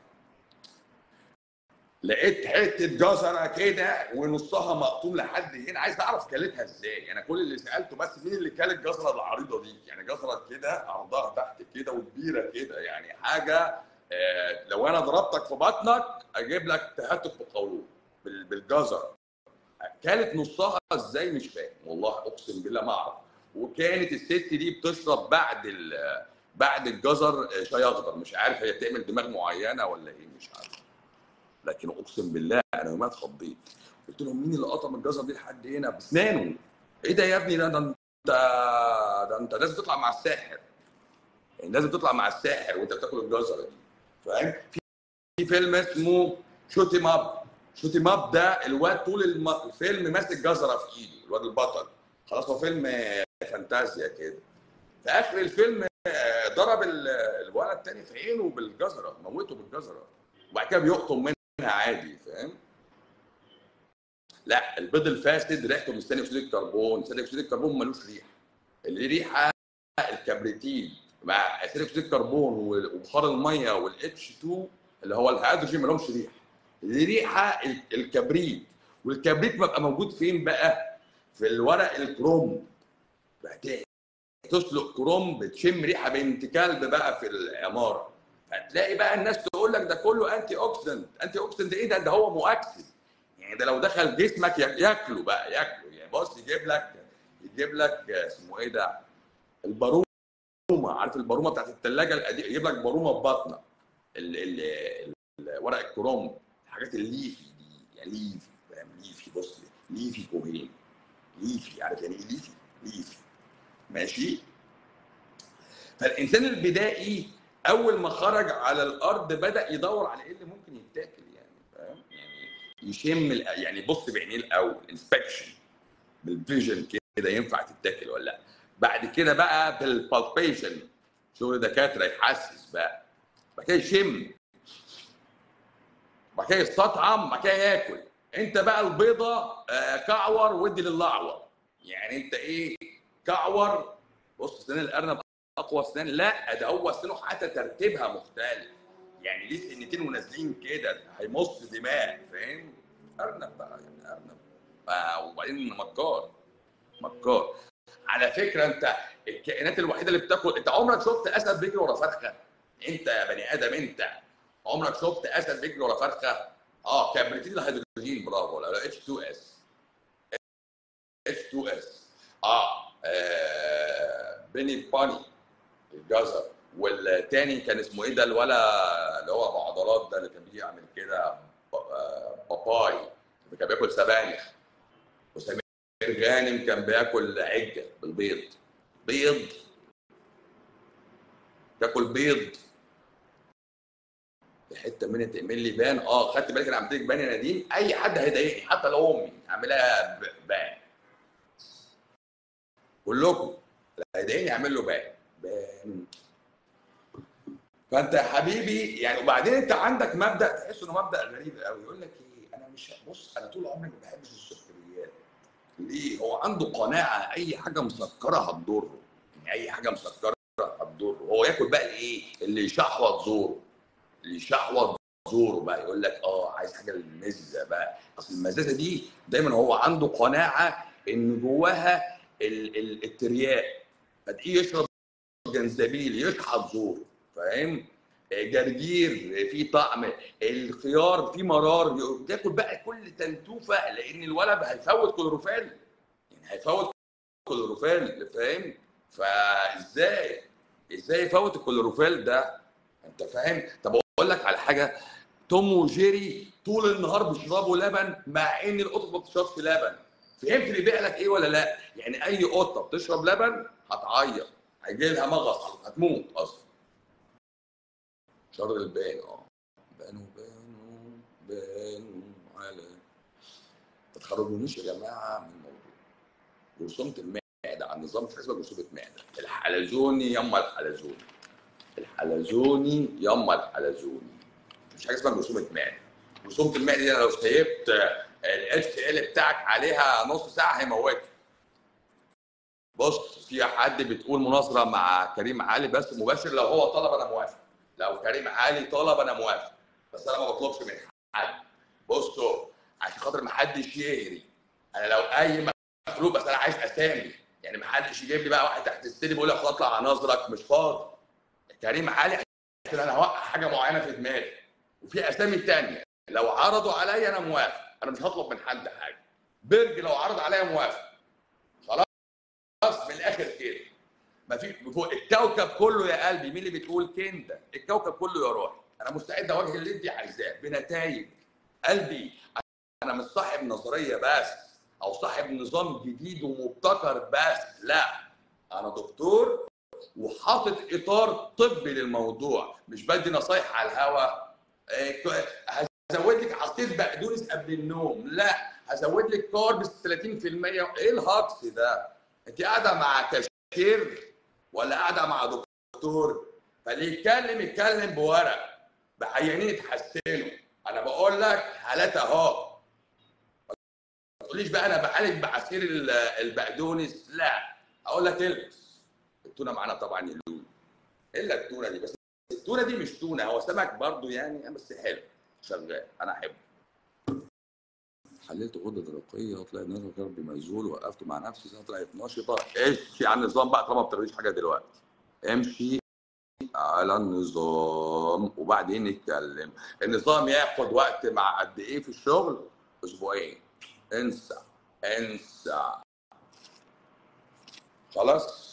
[SPEAKER 1] لقيت حته جزره كده ونصها مقطوم لحد هنا عايز اعرف كلتها ازاي انا كل اللي سالته بس مين اللي كل الجزره العريضه دي يعني جزره كده عرضها تحت كده وكبيره كده يعني حاجه آه لو انا ضربتك في بطنك اجيب لك تهتك في القولون بالجزر كانت نصها ازاي مش فاهم والله اقسم بالله ما اعرف وكانت الست دي بتشرب بعد بعد الجزر شاي اخضر مش عارف هي بتعمل دماغ معينه ولا ايه مش عارف لكن اقسم بالله انا يومها اتخضيت قلت لهم مين اللي قطم الجزر دي لحد هنا باسنانه ايه ده يا ابني ده, ده انت ده انت لازم تطلع مع الساحر يعني لازم تطلع مع الساحر وانت بتاكل الجزره دي فاهم في فيلم اسمه شوتي ماب شوتي ماب ده الواد طول الفيلم ماسك جزره في ايده الواد البطل خلاص هو فيلم فانتازيا كده في اخر الفيلم ضرب الولد التاني في عينه بالجزره موته بالجزره وبعد كده بيقطم منها عادي فاهم لا البيض الفاسد ريحته من ثاني اكسيد الكربون ثاني اكسيد الكربون ملوش ريحه اللي ريحه الكبريتين مع ثاني اكسيد الكربون وبخار الميه والاتش 2 اللي هو الهيدروجين مالهمش ريحه اللي ريحه الكبريت والكبريت بيبقى موجود فين بقى في الورق الكروم بعدين تسلق كروم بتشم ريحه بنت كلب بقى في العماره هتلاقي بقى الناس تقول لك ده كله انتي اوكسيدنت انتي اوكسيدنت ايه ده ده هو مؤكسد يعني ده لو دخل جسمك ياكله بقى ياكله يعني بص يجيب لك يجيب لك اسمه ايه ده البارومه عارف البارومه بتاعت الثلاجه القديمه يجيب لك بارومه في بطنك ال ال ورق الكروم الحاجات الليفي دي يعني ليفي فاهم ليفي بص ليفي كوهين ليفي عارف يعني ايه ليفي ليفي ماشي فالانسان البدائي اول ما خرج على الارض بدا يدور على ايه اللي ممكن يتاكل يعني فاهم يعني يشم يعني بص بعينيه الاول انسبكشن بالفيجن كده ينفع تتاكل ولا لا بعد كده بقى بالبالبيشن شغل دكاتره يحسس بقى بعد كده يشم بعد كده يستطعم بعد كده ياكل انت بقى البيضه كعور ودي للاعور يعني انت ايه كعور بص سنان الارنب اقوى اسنان لا ده هو اسنانه حتى ترتيبها مختلف يعني ليه سنتين ونازلين كده هيمص دماغ فاهم ارنب بقى يعني ارنب وبعدين مكار مكار على فكره انت الكائنات الوحيده اللي بتاكل انت عمرك شفت اسد بيجري ورا فرخه انت يا بني ادم انت عمرك شفت اسد بيجري ورا فرخه اه كبريتين الهيدروجين برافو لا اتش 2 اس اتش 2 اس اه, آه بني باني الجزر والتاني كان اسمه ايه ده الولا اللي هو ابو عضلات ده اللي كان بيجي يعمل كده باباي اللي كان بياكل سبانخ وسمير غانم كان بياكل عجه بالبيض بيض تاكل بيض حته من تعمل لي بان اه خدت بالك انا عملت لك بان يا نديم اي حد هيضايقني حتى لو امي اعملها بان كلكم اللي هيضايقني اعمل له بان بان فانت يا حبيبي يعني وبعدين انت عندك مبدا تحس انه مبدا غريب قوي يقول لك ايه انا مش بص انا طول عمري ما بحبش السكريات ليه هو عنده قناعه اي حاجه مسكره هتضره يعني اي حاجه مسكره هتضره هو ياكل بقى ايه اللي يشحوط زوره اللي يشحوط زوره بقى يقول لك اه عايز حاجه للمزه بقى اصل المزازه دي دايما هو عنده قناعه ان جواها ال- ال- الترياق فتلاقيه يشرب جنزبيل يشحط زوره فاهم جرجير فيه طعم الخيار فيه مرار تاكل بقى كل تنتوفه لان الولد هيفوت كلوروفيل يعني هيفوت كلوروفيل فاهم فازاي ازاي يفوت الكلوروفيل ده انت فاهم طب اقول لك على حاجه توم وجيري طول النهار بيشربوا لبن مع ان القطط ما بتشربش لبن فهمت اللي بيقى لك ايه ولا لا يعني اي قطه بتشرب لبن هتعيط هيجي لها مغص هتموت اصلا شر البان اه بانوا بانوا بانوا على ما تخرجونيش يا جماعه من الموضوع جرثومه المعده على النظام في حسبه جرثومه معده الحلزوني يما الحلزوني الحلزوني يما الحلزوني مش حاجه اسمها جرثومه معده جرثومه المعده دي لو سيبت الاتش ال بتاعك عليها نص ساعه هيموتك بص في حد بتقول مناظره مع كريم علي بس مباشر لو هو طلب انا موافق لو كريم علي طلب انا موافق بس انا ما بطلبش من حد بصوا عشان خاطر ما حدش يهري انا لو اي مخلوق بس انا عايز اسامي يعني ما حدش يجيب لي بقى واحد تحت السن بيقول لك خد اطلع على نظرك مش فاضي كريم علي عشان انا هوقع حاجه معينه في دماغي وفي اسامي تانية لو عرضوا عليا انا موافق انا مش هطلب من حد حاجه برج لو عرض عليا موافق خلاص من الاخر كده ما في فوق الكوكب كله يا قلبي مين اللي بتقول كنده الكوكب كله يا روحي انا مستعد اواجه اللي انت عايزاه بنتائج قلبي انا مش صاحب نظريه بس او صاحب نظام جديد ومبتكر بس لا انا دكتور وحاطط اطار طبي للموضوع مش بدي نصايح على الهوا هزود لك عصير بقدونس قبل النوم لا هزود لك كاربس 30% ايه الهجص ده انت قاعده مع كاشير ولا قاعده مع دكتور فاللي يتكلم يتكلم بورق بعيانين يتحسنوا انا بقول لك حالات اهو ما تقوليش بقى انا بعالج بعصير البقدونس لا اقول لك البس التونه معانا طبعا يلون الا التونه دي بس التونه دي مش تونه هو سمك برضو يعني بس حلو شغال انا احبه حللت غده درقيه طلعت نازله كرب مزول وقفت مع نفسي طلعت نشطه امشي على النظام بقى طالما ما بتعمليش حاجه دلوقتي امشي على النظام وبعدين نتكلم النظام ياخد وقت مع قد ايه في الشغل اسبوعين انسى انسى خلاص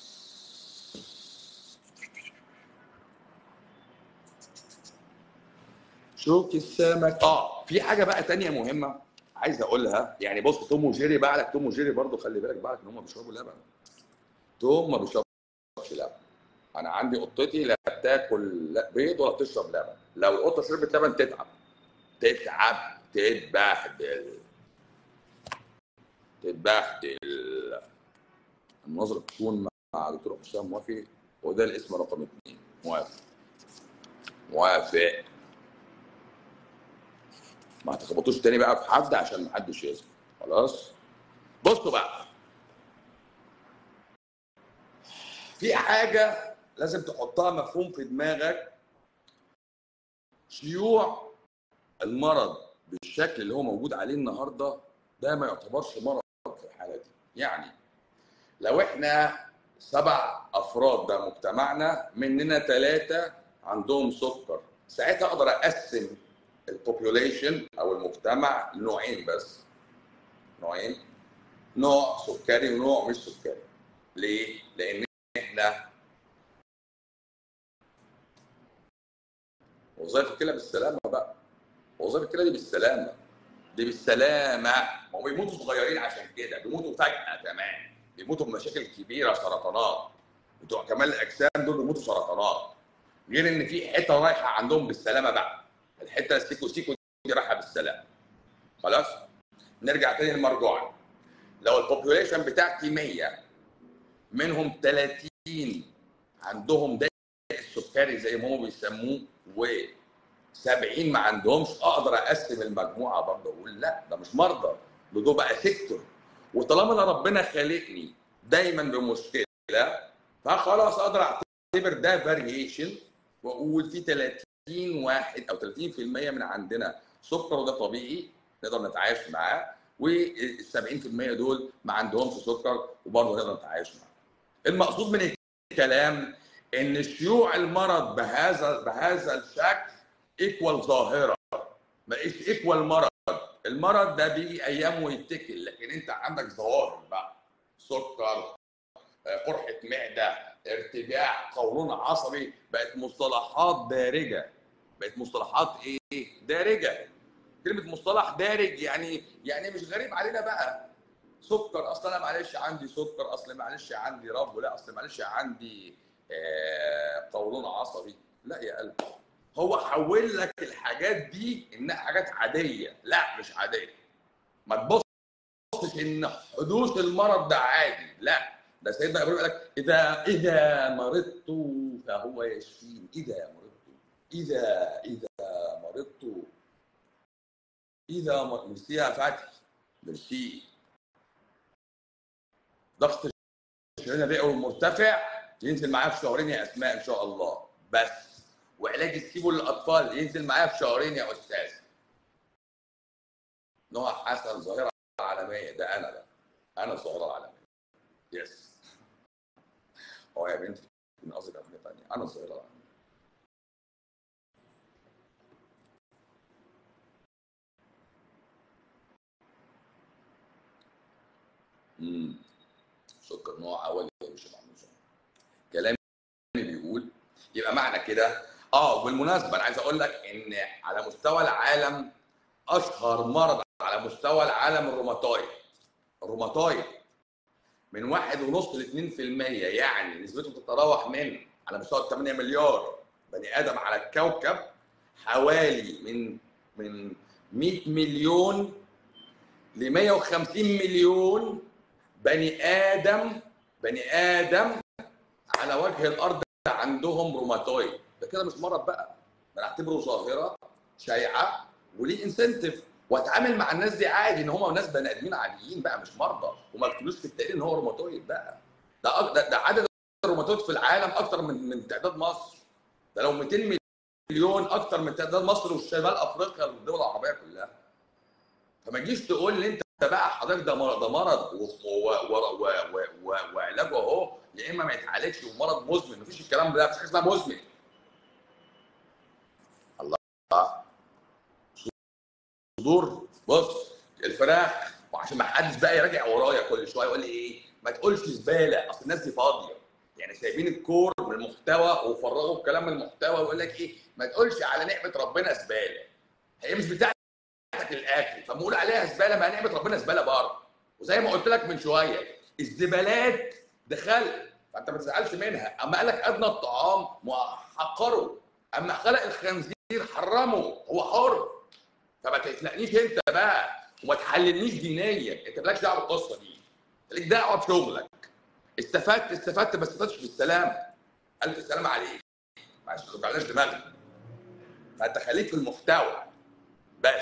[SPEAKER 1] شوك السمك اه في حاجه بقى تانية مهمه عايز اقولها يعني بص توم وجيري بعلك توم وجيري برضو خلي بالك بعلك ان هم بيشربوا لبن توم ما بيشربش لبن انا عندي قطتي لا بتاكل بيض ولا بتشرب لبن لو القطه شربت لبن تتعب تتعب تتبهدل تتبهدل المناظره تكون مع دكتور حسام موافق وده الاسم رقم اثنين موافق موافق ما تخبطوش تاني بقى في حد عشان ما حدش يزعل خلاص بصوا بقى في حاجه لازم تحطها مفهوم في دماغك شيوع المرض بالشكل اللي هو موجود عليه النهارده ده ما يعتبرش مرض في الحاله دي يعني لو احنا سبع افراد ده مجتمعنا مننا ثلاثه عندهم سكر ساعتها اقدر اقسم البوبوليشن او المجتمع لنوعين بس نوعين نوع سكري ونوع مش سكري ليه؟ لان احنا وظائف الكلى بالسلامه بقى وظائف الكلى دي بالسلامه دي بالسلامه ما بيموتوا صغيرين عشان كده بيموتوا فجاه كمان بيموتوا بمشاكل كبيره سرطانات بتوع كمال الاجسام دول بيموتوا سرطانات غير ان في حته رايحه عندهم بالسلامه بقى الحته السيكو سيكو دي رايحه بالسلامه خلاص نرجع تاني للمرجوعه لو البوبوليشن بتاعتي 100 منهم 30 عندهم ده السكري زي ما هم بيسموه و 70 ما عندهمش اقدر اقسم المجموعه برضه اقول لا ده مش مرضى ده دول بقى سيكتور وطالما انا ربنا خالقني دايما بمشكله فخلاص اقدر اعتبر ده فاريشن واقول في 30 واحد او 30% من عندنا سكر وده طبيعي نقدر نتعايش معاه وال 70% دول ما عندهمش سكر وبرضه نقدر نتعايش معاه. المقصود من الكلام ان شيوع المرض بهذا بهذا الشكل ايكوال ظاهره مش ايكوال مرض المرض ده بيجي ايام ويتكل لكن انت عندك ظواهر بقى سكر آه، قرحه معده ارتجاع قولون عصبي بقت مصطلحات دارجه بقت مصطلحات ايه دارجه كلمه مصطلح دارج يعني يعني مش غريب علينا بقى سكر اصل انا معلش عندي سكر اصل معلش عندي رب لا اصل معلش عندي آه، قولون عصبي لا يا قلبي هو حول لك الحاجات دي انها حاجات عاديه لا مش عاديه ما تبصش ان حدوث المرض ده عادي لا ده سيدنا ابراهيم قال لك اذا اذا مرضت فهو يشفيني اذا مرضت اذا اذا مرضت اذا م- ميرسي يا فتحي ميرسي ضغط الشرايين الرئوي مرتفع ينزل معايا في شهرين يا اسماء ان شاء الله بس وعلاج السيبو للاطفال ينزل معايا في شهرين يا استاذ نوع حسن ظاهره عالميه ده انا بقى انا الظاهره العالميه يس اه يا بنتي من قصدك على حاجه ثانيه انا الظاهره العالميه امم سكر نوع اول مش محمود كلامي بيقول يبقى معنى كده اه بالمناسبه انا عايز اقول لك ان على مستوى العالم اشهر مرض على مستوى العالم الروماتويد الروماتويد من واحد ونص ل 2% يعني نسبته تتراوح من على مستوى 8 مليار بني ادم على الكوكب حوالي من من 100 مليون ل 150 مليون بني ادم بني ادم على وجه الارض عندهم روماتويد ده كده مش مرض بقى ده انا اعتبره ظاهره شائعه وليه انسنتيف واتعامل مع الناس دي عادي ان هم ناس بني ادمين عاديين بقى مش مرضى وما يكتبوش في التقرير ان هو روماتويد بقى ده أك- ده, ده عدد الروماتويد في العالم اكتر من من تعداد مصر ده لو 200 مليون اكتر من تعداد مصر وشمال افريقيا والدول العربيه كلها فما تجيش تقول لي انت بقى حضرتك ده مرض ده مرض و- و- و- و- و- و- وعلاجه اهو يا اما ما يتعالجش ومرض مزمن مفيش الكلام ده مفيش حاجه اسمها مزمن الله صدور بص الفراخ وعشان ما حدش بقى يراجع ورايا كل شويه يقول لي ايه ما تقولش زباله اصل الناس دي فاضيه يعني سايبين الكور من المحتوى وفرغوا الكلام من المحتوى ويقول لك ايه ما تقولش على نعمه ربنا زباله هي مش بتاعتك الاكل فبنقول عليها زباله ما نعمه ربنا زباله برضه وزي ما قلت لك من شويه الزبالات ده خلق فانت ما تزعلش منها اما قال لك ادنى الطعام حقره اما خلق الخنزير حرمه هو حر فما تخلقنيش انت بقى وما تحللنيش دينيا انت مالكش دعوه بالقصه دي ليك دعوه بشغلك استفدت استفدت ما استفدتش بالسلام الف سلام عليك معلش ما توجعناش دماغنا فانت خليك في المحتوى بس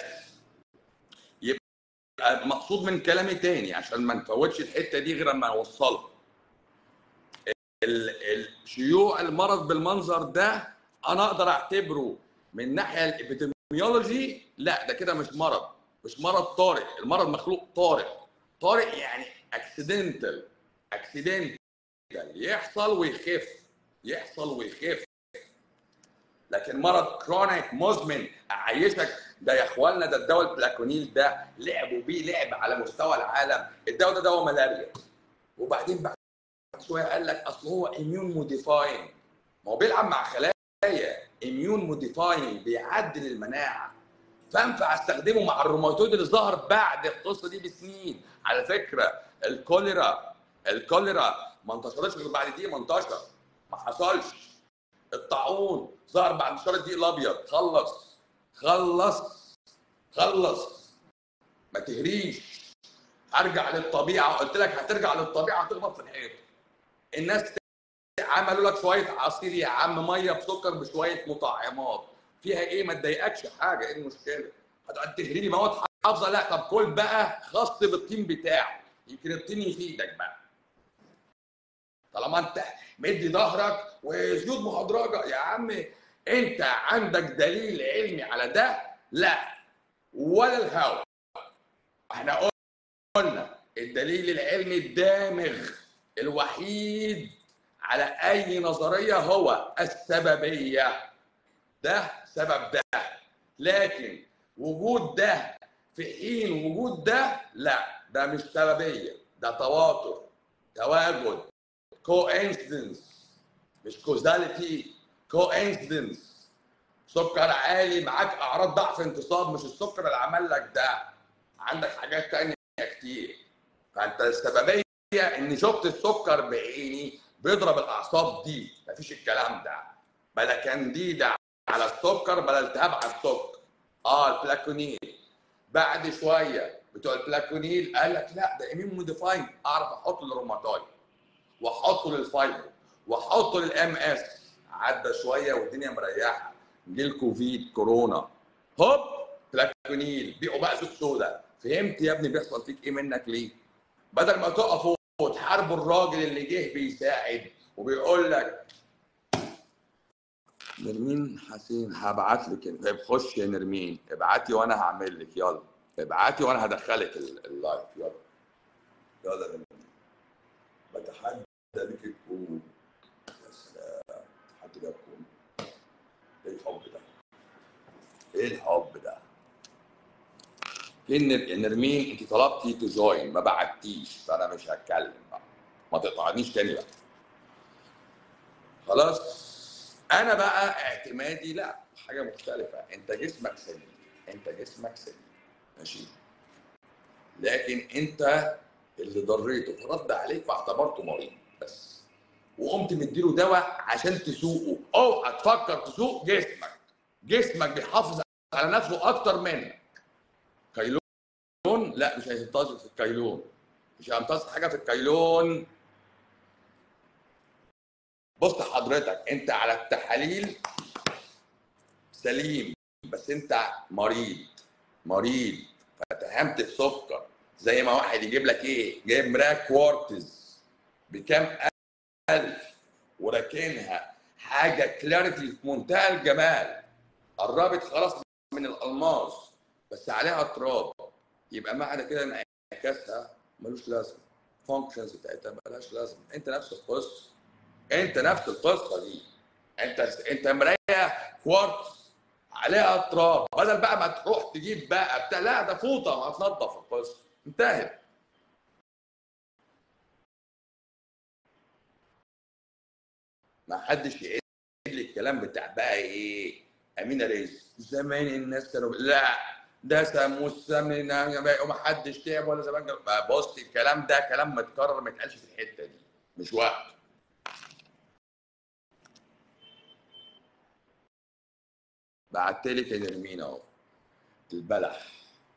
[SPEAKER 1] يبقى المقصود من كلامي تاني عشان ما نفوتش الحته دي غير اما اوصلها ال- ال- شيوع المرض بالمنظر ده انا اقدر اعتبره من ناحيه الابيديميولوجي لا ده كده مش مرض مش مرض طارئ المرض مخلوق طارئ طارئ يعني اكسيدنتال اكسيدنتال يحصل ويخف يحصل ويخف لكن مرض كرونيك مزمن اعيشك ده يا اخوانا ده الدواء البلاكونيل ده لعبوا بيه لعب على مستوى العالم الدواء ده دواء ملاريا وبعدين بعد شويه قال لك اصل هو اميون موديفاين ما هو بيلعب مع خلايا اميون موديفاين بيعدل المناعه فانفع استخدمه مع الروماتويد اللي ظهر بعد القصه دي بسنين على فكره الكوليرا الكوليرا ما انتشرتش غير بعد دي ما انتشر ما حصلش الطاعون ظهر بعد انتشار الدقيق الابيض خلص خلص خلص ما تهريش ارجع للطبيعه قلت لك هترجع للطبيعه هتخبط في الحيط الناس عملوا لك شويه عصير يا عم ميه بسكر بشويه مطعمات فيها ايه ما تضايقكش حاجه ايه المشكله هتقعد تهري لي مواد حافظه لا طب كل بقى خاص بالطين بتاعه يمكن الطين يفيدك بقى طالما انت مدي ظهرك وزيوت مهدرجه يا عم انت عندك دليل علمي على ده لا ولا الهوى احنا قلنا الدليل العلمي الدامغ الوحيد على اي نظريه هو السببيه ده سبب ده لكن وجود ده في حين وجود ده لا ده مش سببيه ده تواتر تواجد كو مش كوزاليتي كو سكر عالي معاك اعراض ضعف انتصاب مش السكر اللي عمل لك ده عندك حاجات تانية كتير فانت السببيه ان شفت السكر بعيني بيضرب الاعصاب دي مفيش الكلام ده بلا كانديدا على السكر بلا التهاب على السكر اه البلاكونيل بعد شويه بتوع البلاكونيل قال لك لا ده ايمين موديفاين اعرف احطه للروماتويد واحطه للفايبر واحطه للام اس عدى شويه والدنيا مريحه جه الكوفيد كورونا هوب بلاكونيل بيعوا بقى زيت سودا فهمت يا ابني بيحصل فيك ايه منك ليه؟ بدل ما تقفوا وتحاربوا الراجل اللي جه بيساعد وبيقول لك نرمين حسين هبعت لك طيب خش يا نرمين ابعتي وانا هعمل لك يلا ابعتي وانا هدخلك اللايف يلا يلا نرمين بتحدى بك الكون يا سلام تحدى بك الكون ايه الحب ده؟ ايه الحب ده؟ فين نرمين انت طلبتي تجوين ما بعتيش فانا مش هتكلم بقى ما تقطعنيش تاني بقى خلاص انا بقى اعتمادي لا حاجه مختلفه انت جسمك سليم انت جسمك سليم ماشي لكن انت اللي ضريته فرد عليك فاعتبرته مريض بس وقمت مديله دواء عشان تسوقه اوعى تفكر تسوق جسمك جسمك بيحافظ على نفسه اكتر منك كيلون لا مش هينتظر في الكيلون مش هينتظر حاجه في الكيلون بص حضرتك انت على التحاليل سليم بس انت مريض مريض فتهمت السكر زي ما واحد يجيب لك ايه جايب مرايه كوارتز بكام الف وراكنها حاجه كلاريتي في منتهى الجمال قربت خلاص من الالماس بس عليها تراب يبقى معنى كده ان انعكاسها ملوش لازمه فانكشنز بتاعتها ملهاش لازمه انت نفس القصه انت نفس القصه دي انت انت مرايه كوارتز عليها تراب بدل بقى ما تروح تجيب بقى بتاع لا ده فوطه هتنضف القصه انتهت ما حدش يعيد لي الكلام بتاع بقى ايه امينه رزق زمان الناس كانوا لا ده سموه السمن وما حدش تعب ولا زمان بص الكلام ده كلام متكرر ما يتقالش في الحته دي مش وقت بعت لك يا نرمين اهو البلح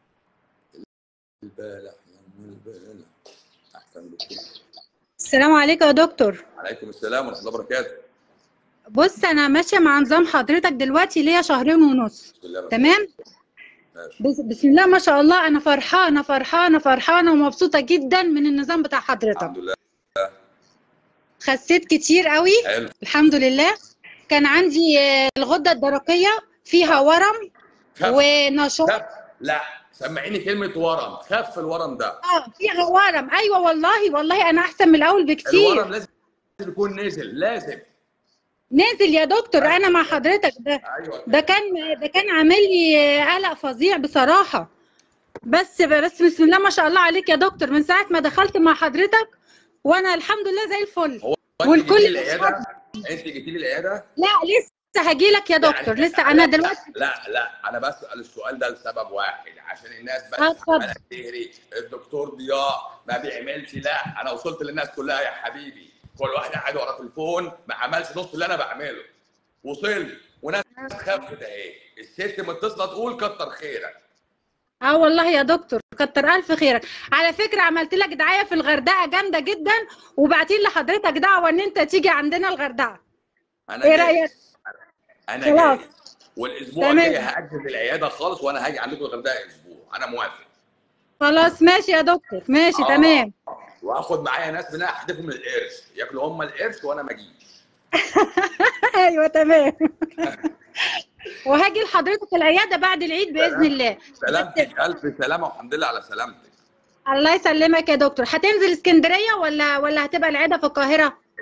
[SPEAKER 1] البلح يا ام البلح احسن دكتور
[SPEAKER 2] السلام عليكم يا دكتور
[SPEAKER 1] عليكم السلام ورحمه الله وبركاته
[SPEAKER 2] بص انا ماشيه مع نظام حضرتك دلوقتي ليا شهرين ونص
[SPEAKER 1] بسم الله
[SPEAKER 2] تمام
[SPEAKER 1] ماشي
[SPEAKER 2] بس بسم الله ما شاء الله انا فرحانه فرحانه فرحانه ومبسوطه جدا من النظام بتاع حضرتك
[SPEAKER 1] الحمد لله
[SPEAKER 2] خسيت كتير قوي
[SPEAKER 1] حلو
[SPEAKER 2] الحمد لله كان عندي آه، الغده الدرقيه فيها ورم
[SPEAKER 1] خف
[SPEAKER 2] ونشاط
[SPEAKER 1] خف لا سمعيني كلمه ورم خف الورم ده
[SPEAKER 2] اه فيها ورم ايوه والله والله انا احسن من الاول بكتير
[SPEAKER 1] الورم لازم يكون نزل لازم
[SPEAKER 2] نازل يا دكتور انا مع حضرتك ده
[SPEAKER 1] ايوه
[SPEAKER 2] ده كان ده كان عامل لي قلق فظيع بصراحه بس بس بسم الله ما شاء الله عليك يا دكتور من ساعه ما دخلت مع حضرتك وانا الحمد لله زي الفل
[SPEAKER 1] هو انت
[SPEAKER 2] والكل
[SPEAKER 1] جيتي لي العياده انت جيتي لي العياده
[SPEAKER 2] لا لسه هاجي لك يا دكتور
[SPEAKER 1] يعني-
[SPEAKER 2] لسه انا
[SPEAKER 1] لا،
[SPEAKER 2] دلوقتي
[SPEAKER 1] لا لا انا بسال السؤال ده لسبب واحد عشان الناس بس
[SPEAKER 2] آه، اتفضل.
[SPEAKER 1] عماله تهري الدكتور ضياء ما بيعملش لا انا وصلت للناس كلها يا حبيبي كل واحد قاعد ورا تليفون ما عملش نص اللي انا بعمله وصلت وناس خفت اهي الست متصله تقول كتر خيرك
[SPEAKER 2] اه والله يا دكتور كتر الف خيرك على فكره عملت لك دعايه في الغردقه جامده جدا وبعتين لحضرتك دعوه ان انت تيجي عندنا الغردقه
[SPEAKER 1] انا
[SPEAKER 2] إيه
[SPEAKER 1] جاهز.
[SPEAKER 2] رأيك؟
[SPEAKER 1] انا
[SPEAKER 2] خلاص.
[SPEAKER 1] جاهز والاسبوع
[SPEAKER 2] تمام.
[SPEAKER 1] الجاي هاجل العياده خالص وانا هاجي عندكم الغردقه اسبوع انا موافق
[SPEAKER 2] خلاص ماشي يا دكتور ماشي
[SPEAKER 1] آه.
[SPEAKER 2] تمام
[SPEAKER 1] واخد معايا ناس منها احدفهم من القرش ياكلوا هم القرش وانا ما اجيش
[SPEAKER 2] ايوه تمام وهاجي لحضرتك العياده بعد العيد باذن الله
[SPEAKER 1] سلامتك الف سلامه والحمد لله على سلامتك
[SPEAKER 2] الله يسلمك يا دكتور هتنزل اسكندريه ولا ولا هتبقى العياده في القاهره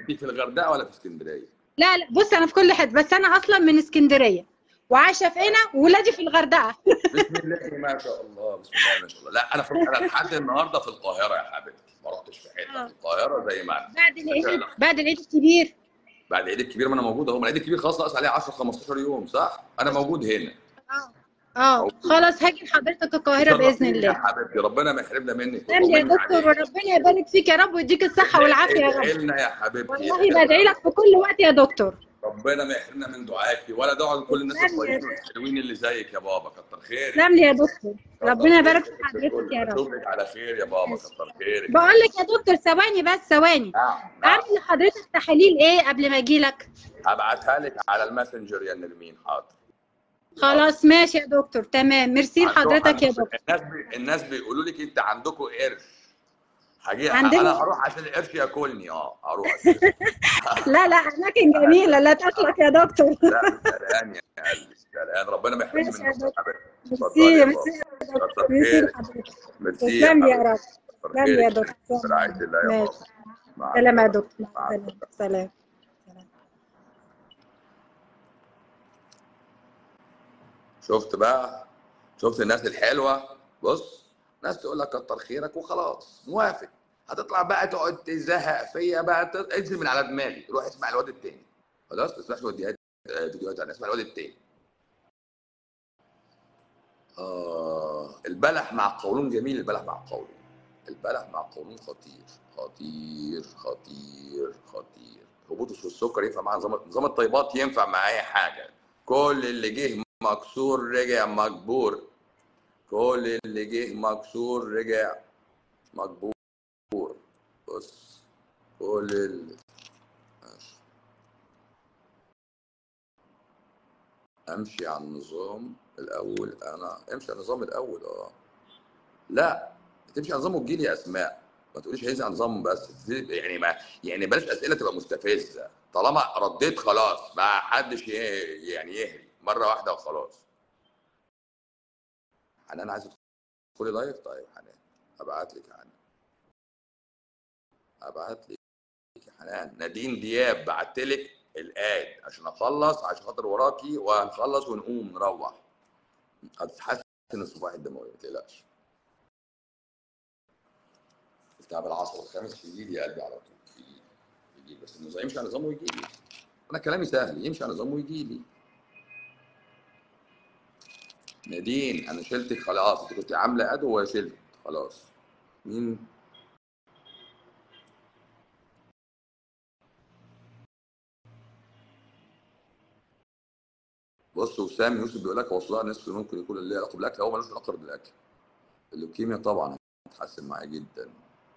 [SPEAKER 1] انت في الغردقه ولا في اسكندريه؟
[SPEAKER 2] لا لا بص انا في كل حته بس انا اصلا من اسكندريه وعايشه في هنا وولادي في الغردقه
[SPEAKER 1] بسم الله ما شاء الله بسم الله ما شاء الله لا انا في انا لحد النهارده في القاهره يا حبيبتي ما رحتش في حته
[SPEAKER 2] آه.
[SPEAKER 1] في القاهره زي ما انا
[SPEAKER 2] بعد العيد بعد العيد الكبير
[SPEAKER 1] بعد العيد الكبير ما انا موجود اهو ما العيد الكبير خلاص ناقص عليه 10 15 يوم صح؟ انا موجود هنا
[SPEAKER 2] اه اه خلاص هاجي لحضرتك القاهره باذن
[SPEAKER 1] يا
[SPEAKER 2] الله
[SPEAKER 1] حبيبتي ربنا ما يحرمنا منك
[SPEAKER 2] تسلم لي يا
[SPEAKER 1] وطمني
[SPEAKER 2] دكتور
[SPEAKER 1] عليك.
[SPEAKER 2] وربنا يبارك فيك يا رب ويديك الصحه والعافيه يا
[SPEAKER 1] ادعي
[SPEAKER 2] رب
[SPEAKER 1] لنا يا حبيبتي
[SPEAKER 2] والله بدعي لك في كل وقت يا دكتور
[SPEAKER 1] ربنا ما يحرمنا من دعائك ولا دعاء لكل الناس
[SPEAKER 2] تسلم يا
[SPEAKER 1] الكويسين والحلوين اللي زيك يا بابا كتر خيرك
[SPEAKER 2] تسلم لي يا دكتور ربنا يبارك في حضرتك يا رب
[SPEAKER 1] اشوفك على خير يا بابا كتر خيرك
[SPEAKER 2] بقول لك يا دكتور ثواني بس ثواني
[SPEAKER 1] نعم نعم
[SPEAKER 2] اعمل لحضرتك تحاليل ايه قبل ما اجي لك
[SPEAKER 1] هبعتها لك على الماسنجر يا نرمين حاضر
[SPEAKER 2] خلاص ماشي يا دكتور تمام ميرسي لحضرتك يا دكتور
[SPEAKER 1] الناس بي... الناس بيقولوا لك انت عندكم قرش هاجي
[SPEAKER 2] عندنا-
[SPEAKER 1] انا هروح عشان القرش ياكلني اه هروح عشان
[SPEAKER 2] لا لا اماكن جميله لا تاكلك يا دكتور
[SPEAKER 1] لا سلام يا قلبي سلام ربنا ما يحرمني
[SPEAKER 2] ماشي يا
[SPEAKER 1] منك يا
[SPEAKER 2] دكتور.
[SPEAKER 1] حبيبتي اتفضلي
[SPEAKER 2] ميرسي
[SPEAKER 1] يا
[SPEAKER 2] ميرسي
[SPEAKER 1] بابا.
[SPEAKER 2] يا دكتور
[SPEAKER 1] كتر
[SPEAKER 2] ميرسي
[SPEAKER 1] خيرك
[SPEAKER 2] لحضرتك
[SPEAKER 1] ميرسي
[SPEAKER 2] تسلم لي يا
[SPEAKER 1] حبيبتي.
[SPEAKER 2] رب
[SPEAKER 1] كتر
[SPEAKER 2] تسلم لي يا
[SPEAKER 1] خيرك.
[SPEAKER 2] دكتور
[SPEAKER 1] في رعاية الله يا
[SPEAKER 2] ماشي
[SPEAKER 1] بابا مع
[SPEAKER 2] سلام يا
[SPEAKER 1] السلامة.
[SPEAKER 2] دكتور
[SPEAKER 1] مع
[SPEAKER 2] سلام سلام سلام
[SPEAKER 1] شفت بقى شفت الناس الحلوه بص ناس تقول لك كتر خيرك وخلاص موافق هتطلع بقى تقعد تزهق فيا بقى ت- انزل من على دماغي روح اسمع الواد التاني خلاص ما تسمعش فيديوهات آه، فيديوهات انا اسمع الواد التاني اه البلح مع القولون جميل البلح مع القولون البلح مع القولون خطير خطير خطير خطير هبوط السكر ينفع مع نظام نظام الطيبات ينفع مع اي حاجه كل اللي جه مكسور رجع مجبور كل اللي جه مكسور رجع مجبور بص كل اللي ماشي. امشي على النظام الاول انا امشي على النظام الاول اه لا تمشي على نظام وتجيلي يا اسماء ما تقوليش هينزل على نظام بس يعني ما يعني بلاش اسئله تبقى مستفزه طالما رديت خلاص ما حدش ي- يعني يهري مره واحده وخلاص حنان عايزه تدخلي لايف طيب حنان ابعت لك يا حنان ابعت لك يا حنان نادين دياب بعت لك الاد عشان اخلص عشان خاطر وراكي وهنخلص ونقوم نروح هتتحسن الصفائح الدمويه ما تقلقش التهاب العصب الخامس يجي لي قلبي على طول يجي يجي بس النظام يمشي على نظامه ويجي لي انا كلامي سهل يمشي على نظامه ويجي لي نادين انا شلتك خلاص انت كنت عامله اد وشلت خلاص مين بص وسام يوسف بيقول لك هو صداع نصف ممكن يكون اللي علاقه بالاكل هو ملوش علاقه بالاكل اللوكيميا طبعا هتحسن معايا جدا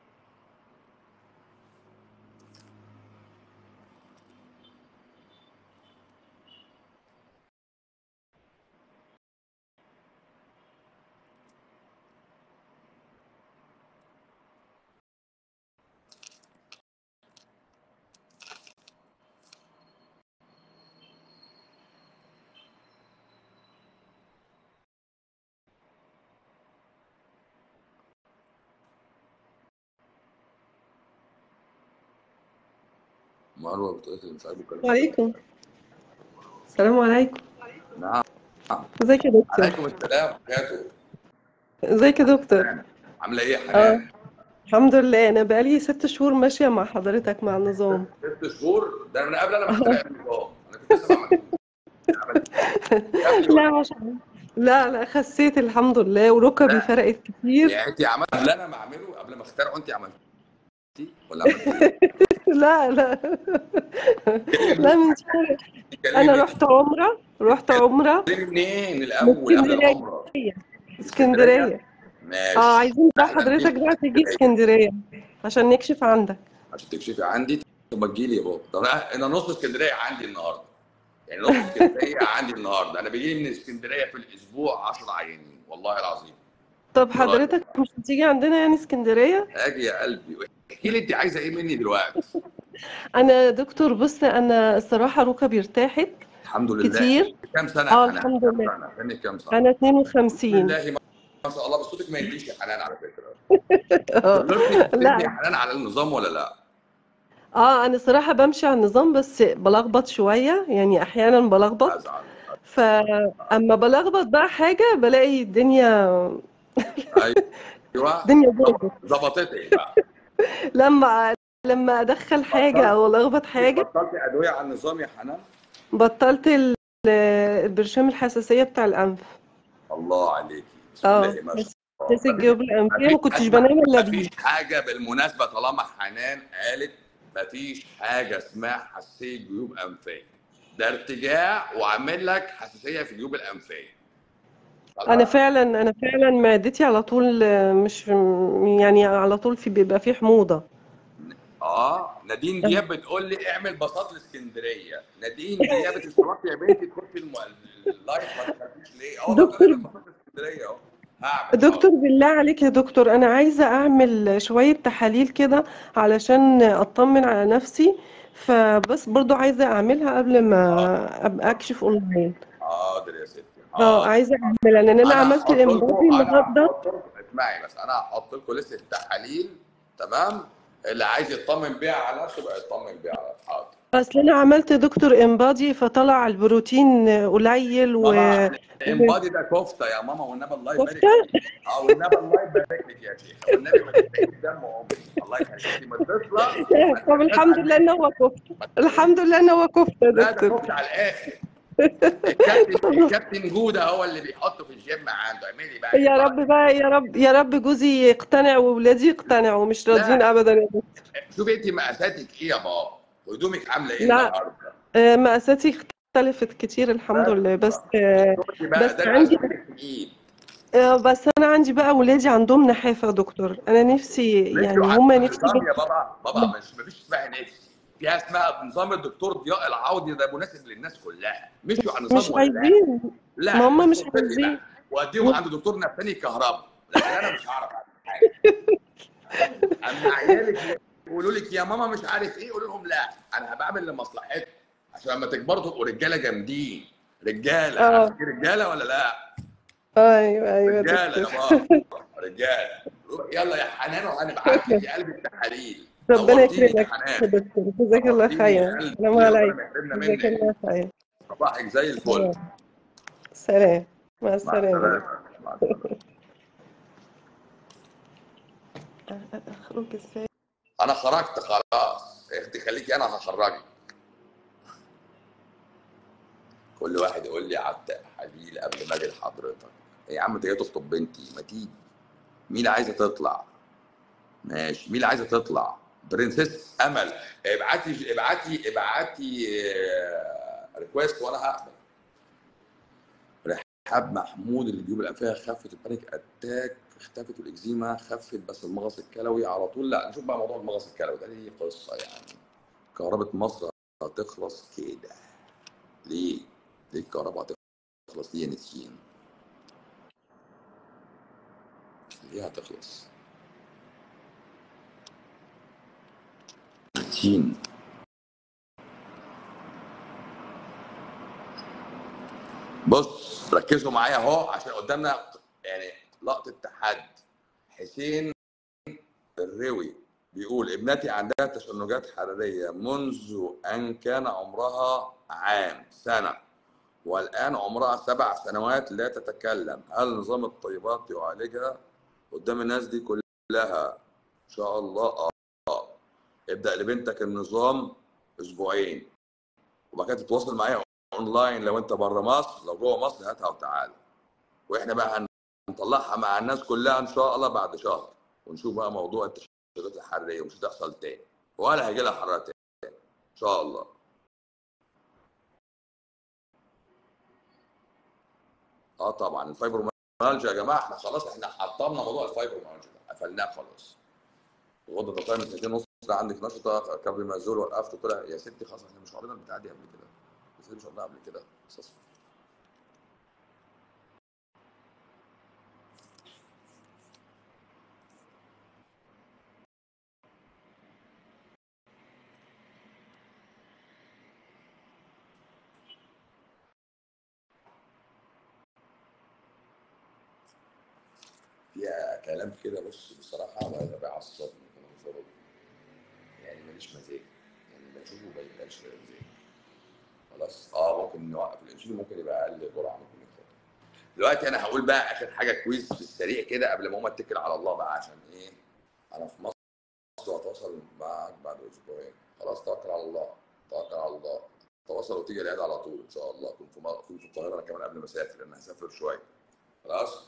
[SPEAKER 1] مروه بتقول لك مش عاجبه الكلام
[SPEAKER 3] عليكم السلام عليكم
[SPEAKER 1] نعم
[SPEAKER 3] ازيك يا دكتور
[SPEAKER 1] عليكم السلام وبركاته
[SPEAKER 3] ازيك يا دكتور
[SPEAKER 1] عامله ايه يا
[SPEAKER 3] اه
[SPEAKER 1] حنان؟
[SPEAKER 3] الحمد لله انا بقالي ست شهور ماشيه مع حضرتك مع النظام
[SPEAKER 1] ست شهور ده انا قبل انا ما اخترع النظام انا كنت لسه بعمل عملت-
[SPEAKER 3] لا عشان لا لا خسيت الحمد لله وركبي
[SPEAKER 1] لا.
[SPEAKER 3] فرقت كتير
[SPEAKER 1] يعني انت عملت اللي انا بعمله قبل ما اخترعه انت عملتيه ولا عملتي ايه؟
[SPEAKER 3] لا لا لا من شهور انا رحت عمره رحت عمره
[SPEAKER 1] كلمني منين الاول قبل
[SPEAKER 3] اسكندرية.
[SPEAKER 1] العمره
[SPEAKER 3] اسكندريه
[SPEAKER 1] ماشي
[SPEAKER 3] اه عايزين بقى
[SPEAKER 1] أهلاً
[SPEAKER 3] حضرتك
[SPEAKER 1] بيك.
[SPEAKER 3] بقى تيجي اسكندريه عشان نكشف عندك
[SPEAKER 1] عشان تكشفي عندي طب ما تجيلي يا بابا طب انا انا نص اسكندريه عندي النهارده يعني نص اسكندريه عندي النهارده انا بيجي لي من اسكندريه في الاسبوع 10 عيانين والله العظيم
[SPEAKER 3] طب حضرتك مش هتيجي عندنا يعني اسكندريه
[SPEAKER 1] اجي يا قلبي احكي لي انت عايزه ايه مني دلوقتي
[SPEAKER 3] انا دكتور بص انا الصراحه ركبي ارتاحت
[SPEAKER 1] الحمد لله
[SPEAKER 3] كتير
[SPEAKER 1] كام سنه
[SPEAKER 3] اه
[SPEAKER 1] يا حنان
[SPEAKER 3] الحمد
[SPEAKER 1] كام
[SPEAKER 3] لله.
[SPEAKER 1] سنه سنك كام سنه
[SPEAKER 3] انا 52
[SPEAKER 1] بالله ما شاء الله بس صوتك ما يديش يا حنان على فكره
[SPEAKER 3] اه
[SPEAKER 1] تقدري
[SPEAKER 3] لا.
[SPEAKER 1] يا حنان على النظام ولا لا
[SPEAKER 3] اه انا صراحة بمشي على النظام بس بلخبط شوية يعني احيانا بلخبط
[SPEAKER 1] ازعل
[SPEAKER 3] فاما بلخبط بقى حاجة بلاقي الدنيا
[SPEAKER 1] ايوه
[SPEAKER 3] الدنيا باظت
[SPEAKER 1] ظبطت ايه بقى
[SPEAKER 3] لما لما ادخل حاجة او الخبط حاجة
[SPEAKER 1] بطلتي ادويه على النظام يا حنان
[SPEAKER 3] بطلت ال- البرشام الحساسية بتاع الانف
[SPEAKER 1] الله عليكي بسم
[SPEAKER 3] اه
[SPEAKER 1] الله ما شاء
[SPEAKER 3] بس
[SPEAKER 1] الله
[SPEAKER 3] بس الجيوب الانفية ما
[SPEAKER 1] مفيش
[SPEAKER 3] كنتش
[SPEAKER 1] حاجة
[SPEAKER 3] بنام الا بيه
[SPEAKER 1] مفيش حاجة بالمناسبة طالما حنان قالت مفيش حاجة اسمها حساسية جيوب أنفية ده ارتجاع وعامل لك حساسية في الجيوب الأنفية
[SPEAKER 3] انا
[SPEAKER 1] خلاص
[SPEAKER 3] فعلا انا فعلا معدتي على طول آه، مش يعني على طول في بيبقى في حموضة
[SPEAKER 1] اه نادين دياب بتقول لي اعمل بساط الاسكندريه نادين دياب اتشرفت يا بنتي تخشي الم- اللايف ما تخافيش ليه اه
[SPEAKER 3] دكتور
[SPEAKER 1] بقول بساط الاسكندريه اهو هعمل
[SPEAKER 3] دكتور
[SPEAKER 1] اه
[SPEAKER 3] بالله عليك يا دكتور انا عايزة اعمل شوية تحاليل كده علشان اطمن على نفسي فبس برضو عايزة اعملها قبل ما ابقى اكشف اونلاين
[SPEAKER 1] حاضر يا ستي
[SPEAKER 3] اه
[SPEAKER 1] حاضر
[SPEAKER 3] عايزة اعملها لان انا
[SPEAKER 1] انا
[SPEAKER 3] عملت
[SPEAKER 1] هحط
[SPEAKER 3] الامبادي
[SPEAKER 1] لكم انا
[SPEAKER 3] النهارده
[SPEAKER 1] هحط لكم اسمعي بس انا هحط لكم لسه تحاليل تمام اللي عايز يطمن بيها على نفسه بقى يطمن بيها على حاضر
[SPEAKER 3] اصل انا عملت دكتور امبادي فطلع البروتين قليل و
[SPEAKER 1] ماما
[SPEAKER 3] و-
[SPEAKER 1] الامبادي ده كفته يا ماما والنبي الله يبارك
[SPEAKER 3] كفتة
[SPEAKER 1] لك اه والنبي الله يبارك لك يا شيخ والنبي ما تدفعيش دم امي الله يخليكي ما تطلع ما
[SPEAKER 3] طب الحمد لله ان هو كفتة الحمد لله ان هو كفتة يا
[SPEAKER 1] لا ده
[SPEAKER 3] دكتور
[SPEAKER 1] كفته على الاخر الكابتن الكابتن جوده هو اللي بيحطه في الجيم عنده اعملي بقى
[SPEAKER 3] يا رب بقى يا رب يا رب جوزي يقتنع واولادي يقتنعوا مش راضيين
[SPEAKER 1] لا
[SPEAKER 3] ابدا يا دكتور
[SPEAKER 1] شوفي انت مقاساتك ايه يا بابا هدومك عامله ايه
[SPEAKER 3] لا
[SPEAKER 1] النهارده
[SPEAKER 3] آه، مقاساتي اختلفت كتير الحمد
[SPEAKER 1] بس
[SPEAKER 3] لله بس آه،
[SPEAKER 1] شوفي بقى
[SPEAKER 3] بس
[SPEAKER 1] ده
[SPEAKER 3] عندي
[SPEAKER 1] مقاساتك تقيل
[SPEAKER 3] آه، بس انا عندي بقى ولادي عندهم نحافة يا دكتور انا نفسي
[SPEAKER 1] مشوا
[SPEAKER 3] يعني
[SPEAKER 1] على
[SPEAKER 3] هما نفسي
[SPEAKER 1] النظام يا
[SPEAKER 3] بس
[SPEAKER 1] بابا بابا مش مفيش اسمها نفسي فيها اسمها نظام الدكتور ضياء العوضي ده مناسب للناس كلها مشوا على
[SPEAKER 3] مش
[SPEAKER 1] النظام ولا لا
[SPEAKER 3] عايزين
[SPEAKER 1] لا
[SPEAKER 3] ما هم
[SPEAKER 1] مش
[SPEAKER 3] مش
[SPEAKER 1] منطقي
[SPEAKER 3] عايزين
[SPEAKER 1] بقى واديهم
[SPEAKER 3] م-
[SPEAKER 1] عند دكتور نفساني كهرباء لكن انا مش هعرف اعمل حاجه اما عيالك يقولوا لك يا ماما مش عارف ايه قولوا لهم لا انا بعمل لمصلحتكم عشان لما تكبروا تبقوا رجاله جامدين رجاله
[SPEAKER 3] اه
[SPEAKER 1] عارف في رجاله ولا لا
[SPEAKER 3] ايوه ايوه يا
[SPEAKER 1] رجاله يا
[SPEAKER 3] دكتور
[SPEAKER 1] بابا رجاله روح يلا يا حنان وهنبعت لك يا قلب التحاليل
[SPEAKER 3] ربنا
[SPEAKER 1] نورتيني يا
[SPEAKER 3] يكرمك يا
[SPEAKER 1] حنان
[SPEAKER 3] دكتور جزاك الله
[SPEAKER 1] نورتيني يا
[SPEAKER 3] خيرا
[SPEAKER 1] قلبي
[SPEAKER 3] سلام
[SPEAKER 1] ربنا
[SPEAKER 3] عليك
[SPEAKER 1] ما يحرمنا
[SPEAKER 3] جزاك
[SPEAKER 1] منك
[SPEAKER 3] الله خيرا
[SPEAKER 1] صباحك زي الفل
[SPEAKER 3] سلام سلام مع
[SPEAKER 1] مع
[SPEAKER 3] السلامة
[SPEAKER 1] السلامه مع السلامه
[SPEAKER 3] اخرج ازاي
[SPEAKER 1] انا خرجت خلاص يا اختي خليكي انا هخرجك كل واحد يقول لي على التحاليل قبل ما اجي لحضرتك يا عم انت جاي تخطب بنتي ما تيجي مين اللي عايزه تطلع ماشي مين اللي عايزه تطلع برنسس امل ابعتي ابعتي ابعتي ريكويست وانا هقبل رحاب محمود اللي الجيوب الانفيه خفت البانيك اتاك اختفت والاكزيما خفت بس المغص الكلوي على طول لا نشوف بقى موضوع المغص الكلوي ده ليه قصه يعني كهرباء مصر هتخلص كده ليه؟ ليه الكهرباء هتخلص ليه يا نسيين؟ ليه هتخلص؟ نسيين بص ركزوا معايا اهو عشان قدامنا يعني لقطه تحدي حسين الروي بيقول ابنتي عندها تشنجات حراريه منذ ان كان عمرها عام سنه والان عمرها سبع سنوات لا تتكلم هل نظام الطيبات يعالجها قدام الناس دي كلها ان شاء الله اه آه. ابدا لبنتك النظام اسبوعين وبعد كده تتواصل معايا اونلاين لو انت بره مصر لو جوه مصر هاتها وتعالى واحنا بقى هنطلعها مع الناس كلها ان شاء الله بعد شهر ونشوف بقى موضوع التشغيلات الحراريه ومش هتحصل تاني ولا هيجي لها حراره تاني ان شاء الله اه طبعا الفايبروميالجيا يا جماعه احنا خلاص احنا حطمنا موضوع الفايبروميالجيا ده قفلناه خلاص الغده الدرقيه من سنتين ونص عندك نشطه كاربيمازول وقفت طلع يا ستي خلاص احنا مش قرينا البتاع دي قبل كده بس مش قريناها قبل كده اساسا فيها كلام كده بص بصراحه بيعصبني كمان يعني ماليش مزاج لما تشوفه ما يبقاش زي خلاص اه ممكن نوقف الانسولين ممكن يبقى اقل جرعه ممكن ياخدها دلوقتي انا هقول بقى اخر حاجه كويز في السريع كده قبل ما اقوم اتكل على الله بقى عشان ايه انا في مصر وهتواصل معاك بعد اسبوعين خلاص توكل على الله توكل على الله تواصل وتيجي العياده على طول ان شاء الله اكون في م- أكون في القاهره انا كمان قبل ما اسافر لان هسافر شويه خلاص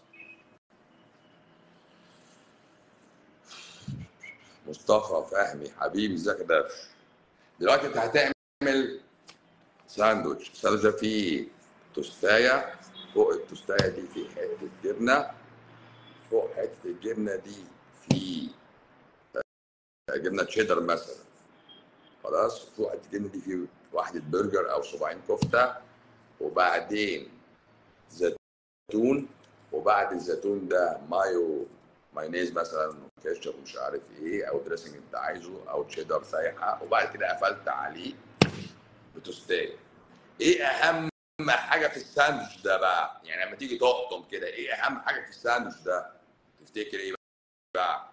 [SPEAKER 1] مصطفى فهمي حبيبي ازيك يا درش دلوقتي انت هتعمل ساندوتش الساندوتش ده فيه توستايه فوق التوستايه دي في حته جبنه فوق حته الجبنه دي في جبنه تشيدر مثلا خلاص فوق حته الجبنه دي في واحده برجر او صباعين كفته وبعدين زيتون وبعد الزيتون ده مايو مايونيز مثلا كاتشب مش عارف ايه او دريسنج انت عايزه او تشيدر سايحه وبعد كده قفلت عليه بتوستايه ايه اهم حاجه في الساندوتش ده بقى يعني لما تيجي تقطم كده ايه اهم حاجه في الساندوتش ده تفتكر ايه بقى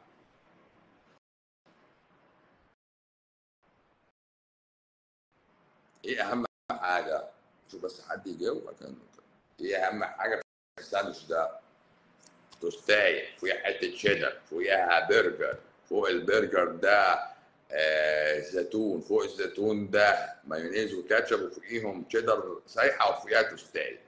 [SPEAKER 1] ايه اهم حاجه شوف بس حد يجاوب عشان ايه اهم حاجه في الساندوتش ده توستايه فوقيها حته شيدر فوقيها برجر فوق البرجر ده آه زيتون فوق الزيتون ده مايونيز وكاتشب وفوقيهم تشيدر سايحه وفوقيها توستايه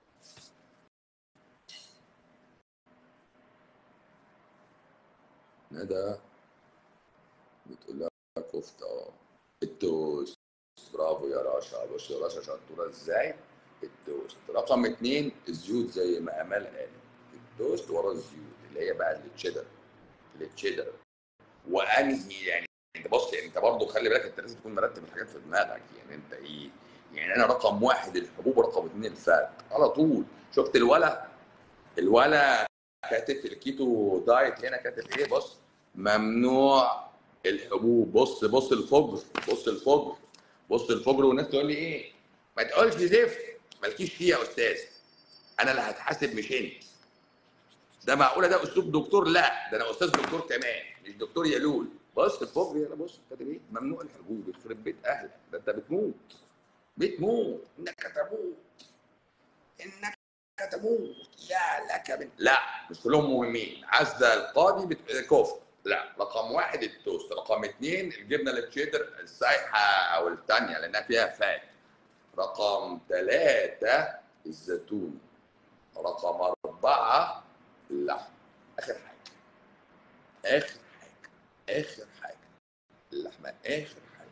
[SPEAKER 1] ندى بتقول لها كفته اه التوست برافو يا رشا بص يا رشا شطوره ازاي التوست رقم اتنين الزيوت زي ما امال قالت التوست ورا الزيوت اللي هي بقى التشيدر التشيدر وانهي يعني انت بص يعني انت برضه خلي بالك انت لازم تكون مرتب الحاجات في دماغك يعني انت ايه يعني انا رقم واحد الحبوب ورقم اثنين الفات على طول شفت الولا الولا كاتب في الكيتو دايت هنا كاتب ايه بص ممنوع الحبوب بص بص الفجر بص الفجر بص الفجر والناس تقول لي ايه ما تقولش زفت مالكيش فيه يا استاذ انا اللي هتحاسب مش انت ده معقوله ده اسلوب دكتور لا ده انا استاذ دكتور كمان مش دكتور يلول بص الفجر هنا بص كاتب ايه ممنوع الحبوب يخرب بيت اهلك ده انت بتموت بتموت انك تموت انك تموت يا لك من لا مش كلهم مهمين عزة القاضي بت... كفر لا رقم واحد التوست رقم اثنين الجبنه التشيدر السايحه او الثانيه لانها فيها فات رقم ثلاثه الزيتون رقم اربعه اللحم اخر حاجه اخر حاجه اخر حاجه اللحمه اخر حاجه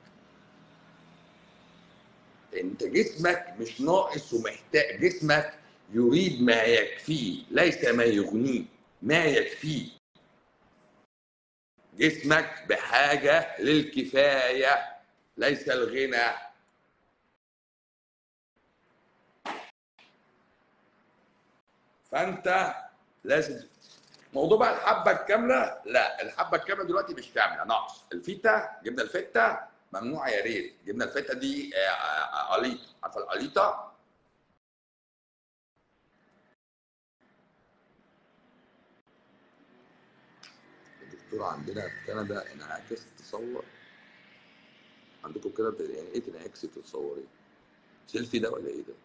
[SPEAKER 1] انت جسمك مش ناقص ومحتاج جسمك يريد ما يكفيه ليس ما يغنيه ما يكفيه جسمك بحاجة للكفاية ليس الغنى فأنت لازم موضوع بقى الحبة الكاملة لا الحبة الكاملة دلوقتي مش كاملة ناقص الفيتا جبنا الفتة ممنوعة يا ريت جبنا الفتة دي آه، آه، قليط عارفة القليطة الدكتورة عندنا في كندا انعكاس تصور عندكم كده بت- يعني ايه تنعكسي تتصوري؟ سيلفي ده ولا ايه ده؟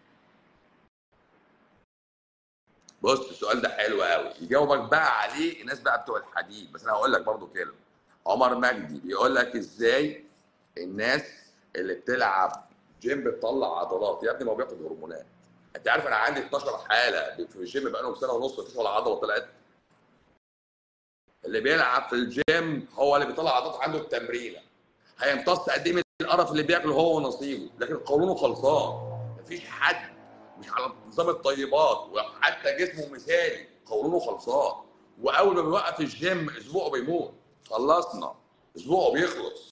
[SPEAKER 1] بص السؤال ده حلو قوي يجاوبك بقى عليه الناس بقى بتوع الحديد بس انا هقول لك برضو كلمه عمر مجدي بيقول لك ازاي الناس اللي بتلعب جيم بتطلع عضلات يا ابني ما هو بياخد هرمونات انت عارف انا عندي 12 حاله في الجيم بقالهم سنه ونص مفيش ولا عضله طلعت اللي بيلعب في الجيم هو اللي بيطلع عضلات عنده التمرينه هيمتص قد ايه من القرف اللي بياكله هو ونصيبه لكن قولونه خلصان مفيش حد مش على نظام الطيبات وحتى جسمه مثالي قولونه خلصان واول ما بيوقف الجيم اسبوعه بيموت خلصنا اسبوعه بيخلص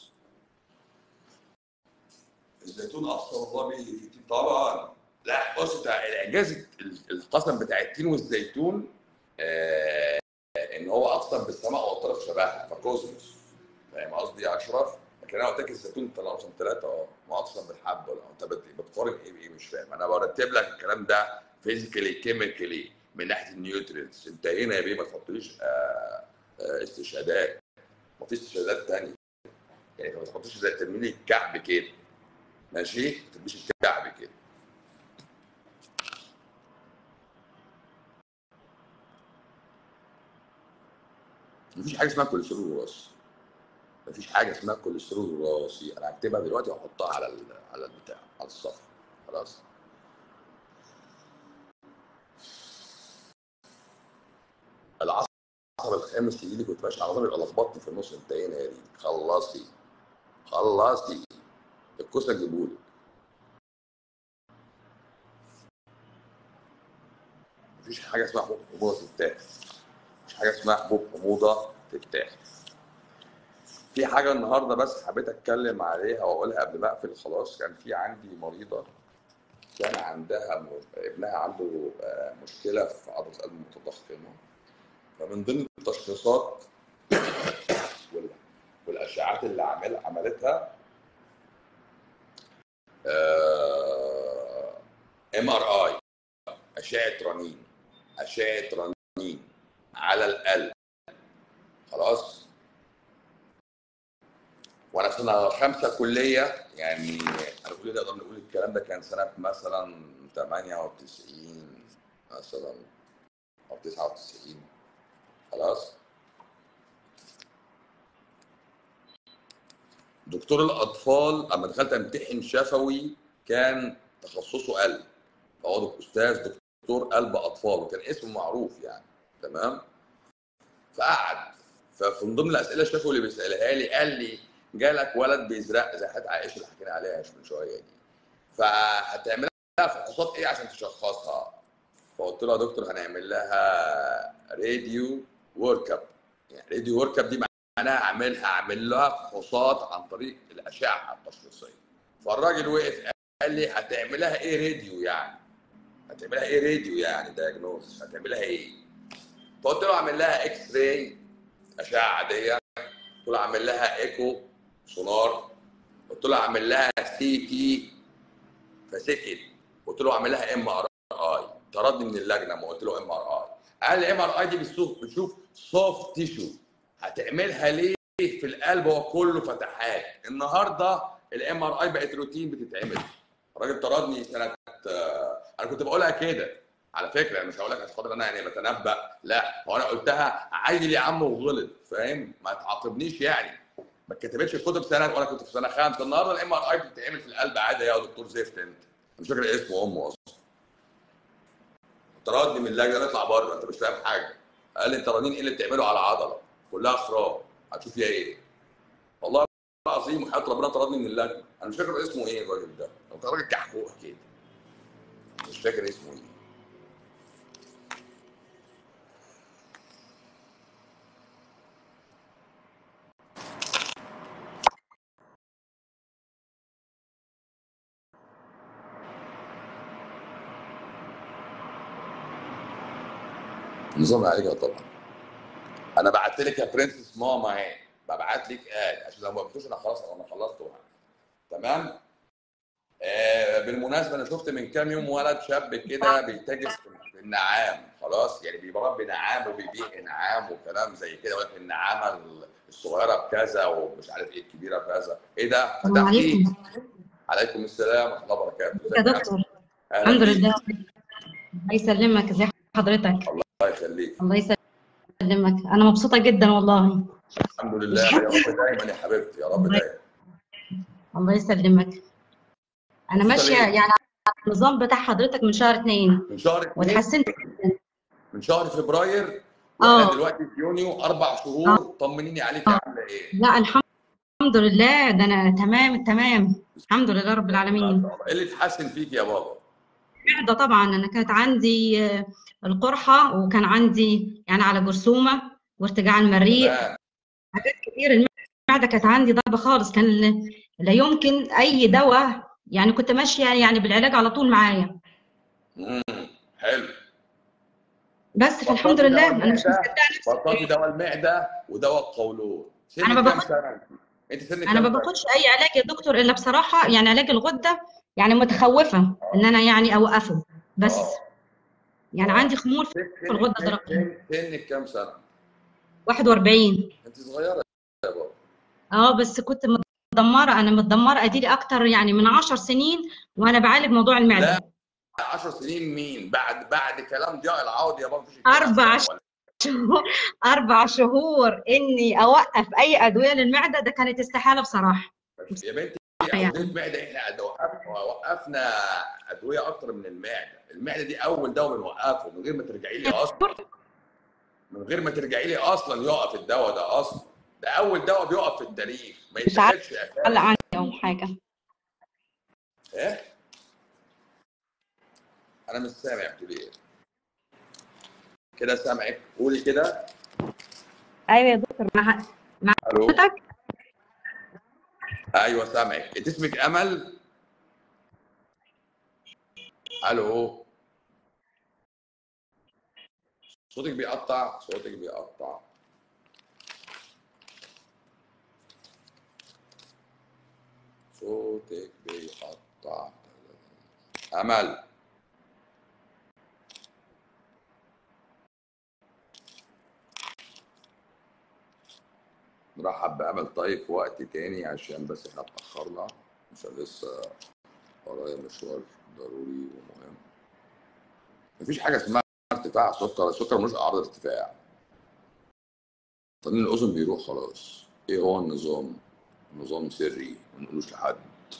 [SPEAKER 1] الزيتون اصلا الله به في التين طبعا لا بص ده الاعجاز ال- القسم بتاع التين والزيتون آه ان هو اقسم بالسماء والطرف شبهها فكوزموس فاهم قصدي يا اشرف؟ لكن انا قلت لك الزيتون طلع اقسم ثلاثه اه ما اقسم بالحب ولا انت بت- بتقارن ايه بايه مش فاهم انا برتب لك الكلام ده فيزيكالي كيميكالي من ناحيه النيوترينتس انت هنا يا بيه ما تحطليش آه، آه، استشهادات مفيش استشهادات تانية يعني ما تحطيش زي ترمي لي الكعب كده ماشي ما ترميش الكعب كده مفيش حاجه اسمها كوليسترول وراثي مفيش حاجه اسمها كوليسترول وراثي انا هكتبها دلوقتي واحطها على ال- على البتاع على الصفحه خلاص العصب الخامس يجي لي كنت ماشي على طول يبقى لخبطني في النص انت ايه يا دي خلصتي خلصتي الكوسه تجيبهولي مفيش حاجه اسمها حبوب حموضه تتاكل مفيش حاجه اسمها حبوب حموضه تتاكل في حاجه النهارده بس حبيت اتكلم عليها واقولها قبل ما اقفل خلاص كان في عندي مريضه كان عندها م- ابنها عنده آه، مشكله في عضله القلب المتضخمه فمن ضمن التشخيصات وال- والاشعاعات اللي عمل عملتها ام ار اي اشعه رنين اشعه رنين على القلب خلاص وانا في سنه خمسه كليه يعني انا كل ده نقدر نقول الكلام ده كان سنه مثلا 98 مثلا او 99 خلاص دكتور الاطفال اما دخلت امتحن شفوي كان تخصصه قلب فهو دك- استاذ دكتور قلب اطفال وكان اسمه معروف يعني تمام فقعد ففي من ضمن الاسئله الشفوي اللي بيسالها لي قال لي جالك ولد بيزرق زي حاجه عائشه اللي حكينا عليها من شويه دي فهتعمل لها فحوصات ايه عشان تشخصها فقلت له يا دكتور هنعمل لها راديو ورك اب يعني راديو ورك اب دي معناها اعملها اعمل لها فحوصات عن طريق الاشعه التشخيصيه فالراجل وقف قال لي هتعملها ايه راديو يعني هتعملها ايه راديو يعني دايجنوز هتعملها ايه فقلت له اعمل لها اكس راي اشعه عاديه قلت له اعمل لها ايكو سونار قلت له اعمل لها سي تي فسكت قلت له اعمل لها ام ار اي طردني من اللجنه ما قلت له ام ار اي قال لي ام ار اي دي بتشوف بتشوف سوفت تيشو هتعملها ليه في القلب هو كله فتحات النهارده الام ار اي بقت روتين بتتعمل الراجل طردني سنه آه، انا كنت بقولها كده على فكره يعني مش هقول لك عشان خاطر انا يعني بتنبأ لا هو انا قلتها عيل يا عم وغلط فاهم ما تعاقبنيش يعني ما اتكتبتش في كتب سنه وانا كنت في سنه خامسه النهارده الام ار اي بتتعمل في القلب عادي يا دكتور زفت انت مش فاكر اسمه امه اصلا طردني من اللجنه اطلع بره انت مش فاهم حاجه قال لي انت رنين ايه اللي بتعمله على عضله كلها خراب هتشوف فيها ايه والله العظيم وحياه ربنا طردني من اللجنه انا مش فاكر اسمه ايه الراجل ده هو كان راجل كحكوح كده مش فاكر اسمه ايه نظام عليك طبعا انا بعت لك يا برنسس ماما اهي ببعت لك اد عشان لو ما قلتوش انا خلاص انا خلصت وها. تمام آه بالمناسبه انا شفت من كام يوم ولد شاب كده بيتاجر في النعام خلاص يعني بيربي نعام وبيبيع نعام وكلام زي كده ولكن النعامه الصغيره بكذا ومش عارف ايه الكبيره بكذا ايه ده
[SPEAKER 4] السلام
[SPEAKER 1] فتحتيه
[SPEAKER 4] عليكم
[SPEAKER 1] عليكم السلام ورحمه الله وبركاته
[SPEAKER 4] يا
[SPEAKER 1] ازيك يا
[SPEAKER 4] دكتور
[SPEAKER 1] أهلا
[SPEAKER 4] الحمد
[SPEAKER 1] بيك.
[SPEAKER 4] لله الله يسلمك ازي حضرتك
[SPEAKER 1] الله يخليك
[SPEAKER 4] الله يسلمك انا مبسوطه جدا والله
[SPEAKER 1] الحمد لله يا رب دايما يا حبيبتي يا رب دايما
[SPEAKER 4] الله يسلمك انا ماشيه
[SPEAKER 1] ليه؟
[SPEAKER 4] يعني على النظام بتاع حضرتك من شهر اتنين
[SPEAKER 1] من شهر اثنين
[SPEAKER 4] واتحسنت
[SPEAKER 1] من شهر فبراير
[SPEAKER 4] آه.
[SPEAKER 1] واحنا دلوقتي في يونيو اربع شهور طمنيني عليك
[SPEAKER 4] آه.
[SPEAKER 1] عامله ايه؟
[SPEAKER 4] لا الحمد الحمد لله ده انا تمام تمام الحمد لله رب العالمين
[SPEAKER 1] ايه اللي اتحسن فيك يا بابا؟
[SPEAKER 4] معدة طبعا انا كانت عندي آه، القرحه وكان عندي يعني على جرثومه وارتجاع المريء
[SPEAKER 1] تمام
[SPEAKER 4] حاجات كتير المعده كانت عندي ضعبه خالص كان ل- لا يمكن اي دواء يعني كنت ماشيه يعني بالعلاج على طول معايا
[SPEAKER 1] امم حلو
[SPEAKER 4] بس في الحمد
[SPEAKER 1] بطلتي
[SPEAKER 4] لله
[SPEAKER 1] دواء
[SPEAKER 4] انا مش
[SPEAKER 1] المعدة؟
[SPEAKER 4] مصدقه نفسي
[SPEAKER 1] بطلتي دواء المعده ودواء القولون سنك
[SPEAKER 4] أنا ما
[SPEAKER 1] كام
[SPEAKER 4] باخد-
[SPEAKER 1] سنه انت؟ انت سنك
[SPEAKER 4] انا ما
[SPEAKER 1] كام سنه؟
[SPEAKER 4] باخدش اي علاج يا دكتور الا بصراحه يعني علاج الغده يعني متخوفه ان انا يعني اوقفه بس
[SPEAKER 1] آه.
[SPEAKER 4] يعني
[SPEAKER 1] آه.
[SPEAKER 4] عندي خمول في
[SPEAKER 1] سنك-
[SPEAKER 4] الغدة
[SPEAKER 1] سنك-
[SPEAKER 4] الدرقية.
[SPEAKER 1] سنك كام سنه؟
[SPEAKER 4] 41
[SPEAKER 1] انت صغيره يا بابا
[SPEAKER 4] اه بس كنت متدمره انا متدمره اديلي اكتر يعني من عشر سنين وانا بعالج موضوع المعده
[SPEAKER 1] لا 10 سنين مين بعد بعد كلام ضياء العوضي يا بابا مفيش الكلام
[SPEAKER 4] أربع
[SPEAKER 1] ده ولا-
[SPEAKER 4] شهور اربع شهور اني اوقف اي ادويه للمعده ده كانت استحاله بصراحه
[SPEAKER 1] يا بنتي
[SPEAKER 4] يعني.
[SPEAKER 1] ادويه معده احنا أد- وقفنا وقفنا ادويه اكتر من المعده المعده دي اول دواء بنوقفه من غير ما ترجعي لي اصلا من غير ما ترجعي لي اصلا يقف الدواء ده اصلا ده اول دواء بيقف في التاريخ ما
[SPEAKER 4] مش عارف-
[SPEAKER 1] يتاخدش اساسا
[SPEAKER 4] قلق عندي او حاجه
[SPEAKER 1] ايه انا مش سامع بتقولي ايه كده سامعك قولي كده
[SPEAKER 4] ايوه يا دكتور مع
[SPEAKER 1] الو
[SPEAKER 4] حضرتك
[SPEAKER 1] ايوه سامعك انت اسمك امل الو صوتك بيقطع صوتك بيقطع صوتك بيقطع امل نرحب بامل طيب في وقت تاني عشان بس احنا اتاخرنا عشان لسه ورايا مشوار ضروري ومهم مفيش حاجه اسمها ارتفاع سكر السكر ملوش اعراض ارتفاع طنين الاذن بيروح خلاص ايه هو النظام نظام سري ما نقولوش لحد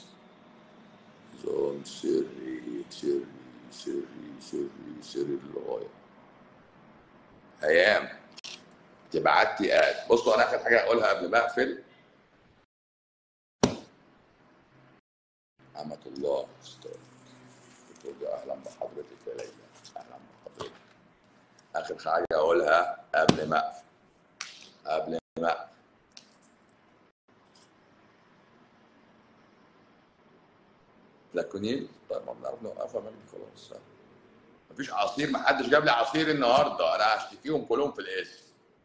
[SPEAKER 1] نظام سري سري سري سري سري للغايه ايام تبعتي قاعد بصوا انا اخر حاجه اقولها قبل ما اقفل أمة الله استاذ بتقول لي اهلا بحضرتك يا ليلى اهلا بحضرتك اخر حاجه اقولها قبل ما اقفل قبل ما اقفل فلاكونيل طيب ما بنعرف نوقفها مجدي خلاص مفيش عصير محدش جاب لي عصير النهارده انا هشتكيهم كلهم في الاسم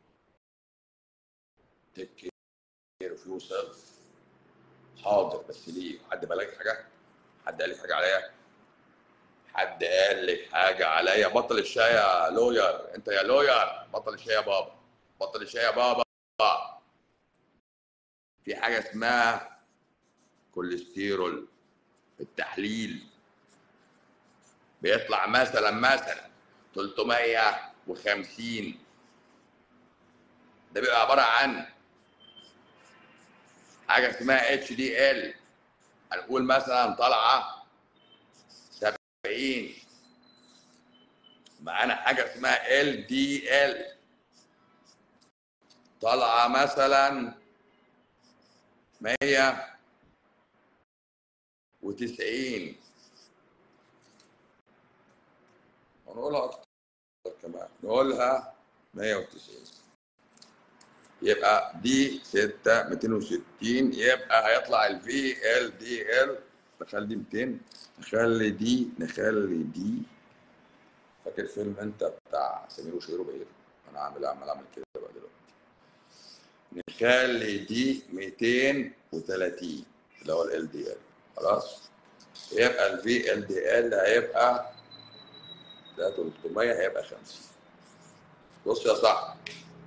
[SPEAKER 1] تيك كير اوف يور سيلف حاضر بس ليه حد بلاك حاجه حد قال لك حاجه عليا حد قال لك حاجه عليا بطل الشاي يا لوير انت يا لوير بطل الشاي يا بابا بطل الشاي يا بابا في حاجه اسمها كوليسترول في التحليل بيطلع مثلا مثلا 350 ده بيبقى عباره عن حاجه اسمها اتش دي ال هنقول مثلا طالعه 70 معانا حاجه اسمها ال دي ال طالعه مثلا 190 ونقولها اكتر كمان نقولها 190 يبقى دي 6 260 يبقى هيطلع الفي ال دي ال نخلي دي 200 نخلي دي نخلي دي فاكر فيلم انت بتاع سمير وشهير وبهير انا عامل عمال اعمل كده بقى دلوقتي نخلي دي 230 اللي هو ال دي ال خلاص يبقى الفي ال دي ال هيبقى ده 300 هيبقى 50 بص يا صاحبي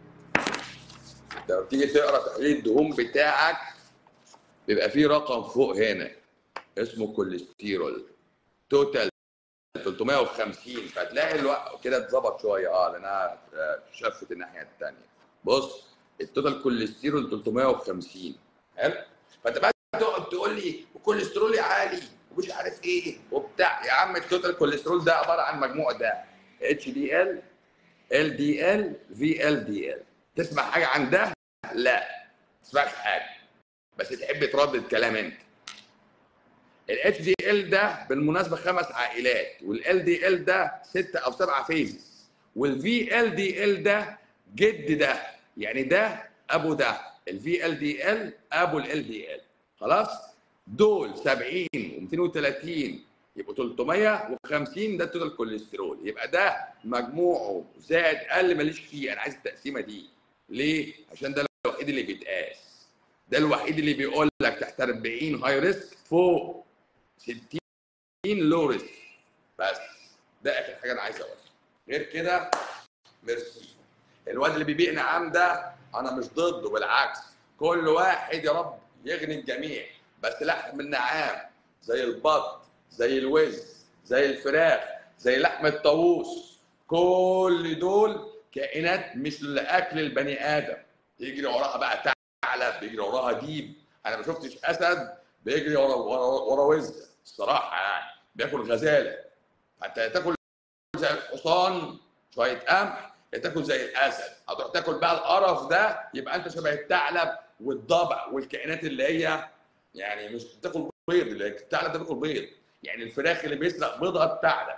[SPEAKER 1] لما تيجي تقرا تحليل الدهون بتاعك بيبقى فيه رقم فوق هنا اسمه كوليسترول توتال 350 فتلاقي الوقت كده اتظبط شويه اه لانها آه، شفت الناحيه الثانيه بص التوتال كوليسترول 350 حلو فانت بقى تقعد تقول لي كوليسترولي عالي ومش عارف ايه وبتاع يا عم التوتال كوليسترول ده عباره عن مجموع ده اتش دي ال ال دي ال في ال دي ال تسمع حاجه عن ده لا ما تسمعش حاجه بس تحب تردد كلام انت الاتش دي ال ده بالمناسبه خمس عائلات والال دي ال ده ستة او سبعة فيزز والفي ال دي ال ده جد ده يعني ده ابو ده الفي ال دي ال ابو ال دي ال خلاص دول 70 و230 يبقوا 350 ده التوتال كوليسترول يبقى ده مجموعه زائد اقل ماليش فيه انا عايز التقسيمه دي ليه؟ عشان ده الوحيد اللي بيتقاس ده الوحيد اللي بيقول لك تحت 40 هاي ريسك فوق 60 لو ريسك بس ده اخر حاجه انا عايز اقولها غير كده ميرسي الواد اللي بيبيع نعام ده انا مش ضده بالعكس كل واحد يا رب يغني الجميع بس لحم النعام زي البط زي الوز زي الفراخ زي لحم الطاووس كل دول كائنات مثل اكل البني ادم يجري وراها بقى ثعلب بيجري وراها ديب انا ما شفتش اسد بيجري ورا ورا, ورا وز الصراحه يعني بياكل غزاله فانت تاكل زي الحصان شويه قمح يا تاكل زي الاسد هتروح تاكل بقى القرف ده يبقى انت شبه الثعلب والضبع والكائنات اللي هي يعني مش بتاكل بيض اللي الثعلب ده بياكل بيض يعني الفراخ اللي بيسرق بيضها الثعلب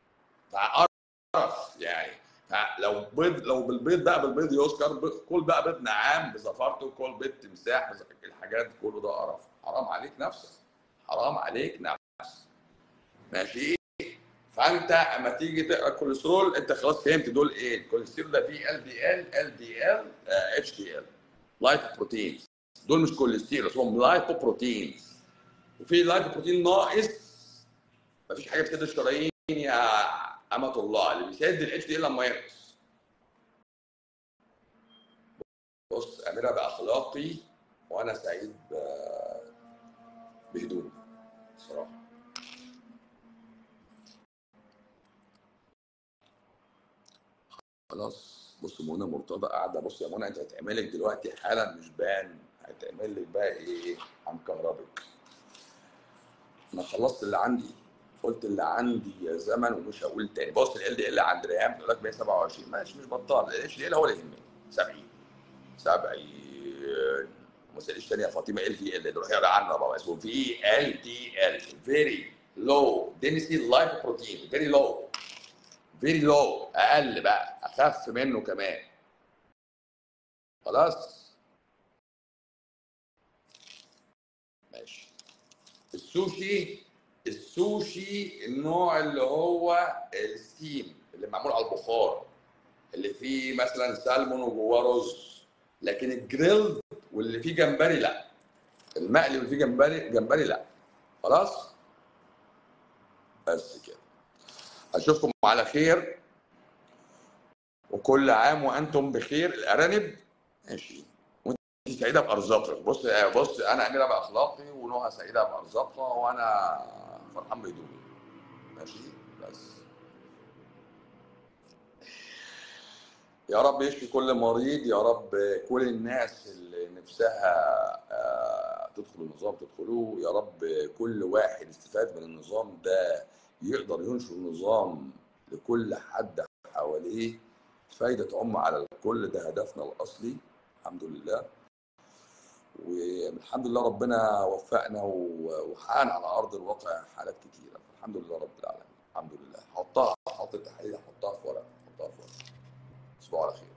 [SPEAKER 1] فقرف يعني فلو بيض لو بالبيض بقى بالبيض يذكر ب- كل بقى بيض نعام بزفرته كل بيض تمساح بز- الحاجات دي كله ده قرف حرام عليك نفسك حرام عليك نفسك ماشي فانت اما تيجي تقرا الكوليسترول انت خلاص فهمت دول ايه الكوليسترول ده فيه ال دي ال ال دي ال اتش دي ال لايبوبروتينز دول مش كوليسترول اسمهم لايبوبروتينز وفي لايبوبروتين ناقص مفيش حاجه بتسد الشرايين يا امة الله اللي بيسد الاتش دي ال لما ينقص بص اعملها باخلاقي وانا سعيد ب- بهدوء صراحه خلاص بص منى مرتضى قاعده بص يا منى انت هتعمل لك دلوقتي حالا مش بان هتعمل لك بقى ايه هنكهربك انا خلصت اللي عندي قلت اللي عندي يا زمن ومش هقول تاني بص ال دي ال عند ريهام بيقول لك 127 ماشي مش بطال الاتش دي ال هو اللي يهمني 70 70 ما تساليش تاني يا فاطمه ال في ال روحي اقرا عنه بقى اسمه في ال تي ال فيري لو density لايف بروتين فيري لو فيري لو اقل بقى اخف منه كمان خلاص ماشي السوشي السوشي النوع اللي هو الستيم اللي معمول على البخار اللي فيه مثلا سالمون وجواه رز لكن الجريل واللي فيه جمبري لا المقلي واللي فيه جمبري جمبري لا خلاص بس كده اشوفكم على خير وكل عام وانتم بخير الارانب ماشي وانت سعيده بارزاقك بص بص انا اميره باخلاقي ونهى سعيده بارزاقها وانا فرحان بهدوءي ماشي بس يا رب يشفي كل مريض يا رب كل الناس اللي نفسها آه، تدخل النظام تدخلوه يا رب كل واحد استفاد من النظام ده يقدر ينشر نظام لكل حد حواليه فايدة تعم على الكل ده هدفنا الأصلي الحمد لله والحمد لله ربنا وفقنا و- وحققنا على أرض الواقع حالات كتيرة الحمد لله رب العالمين الحمد لله حطها حط التحليل حطها في ورق حطها في ورق تصبحوا على خير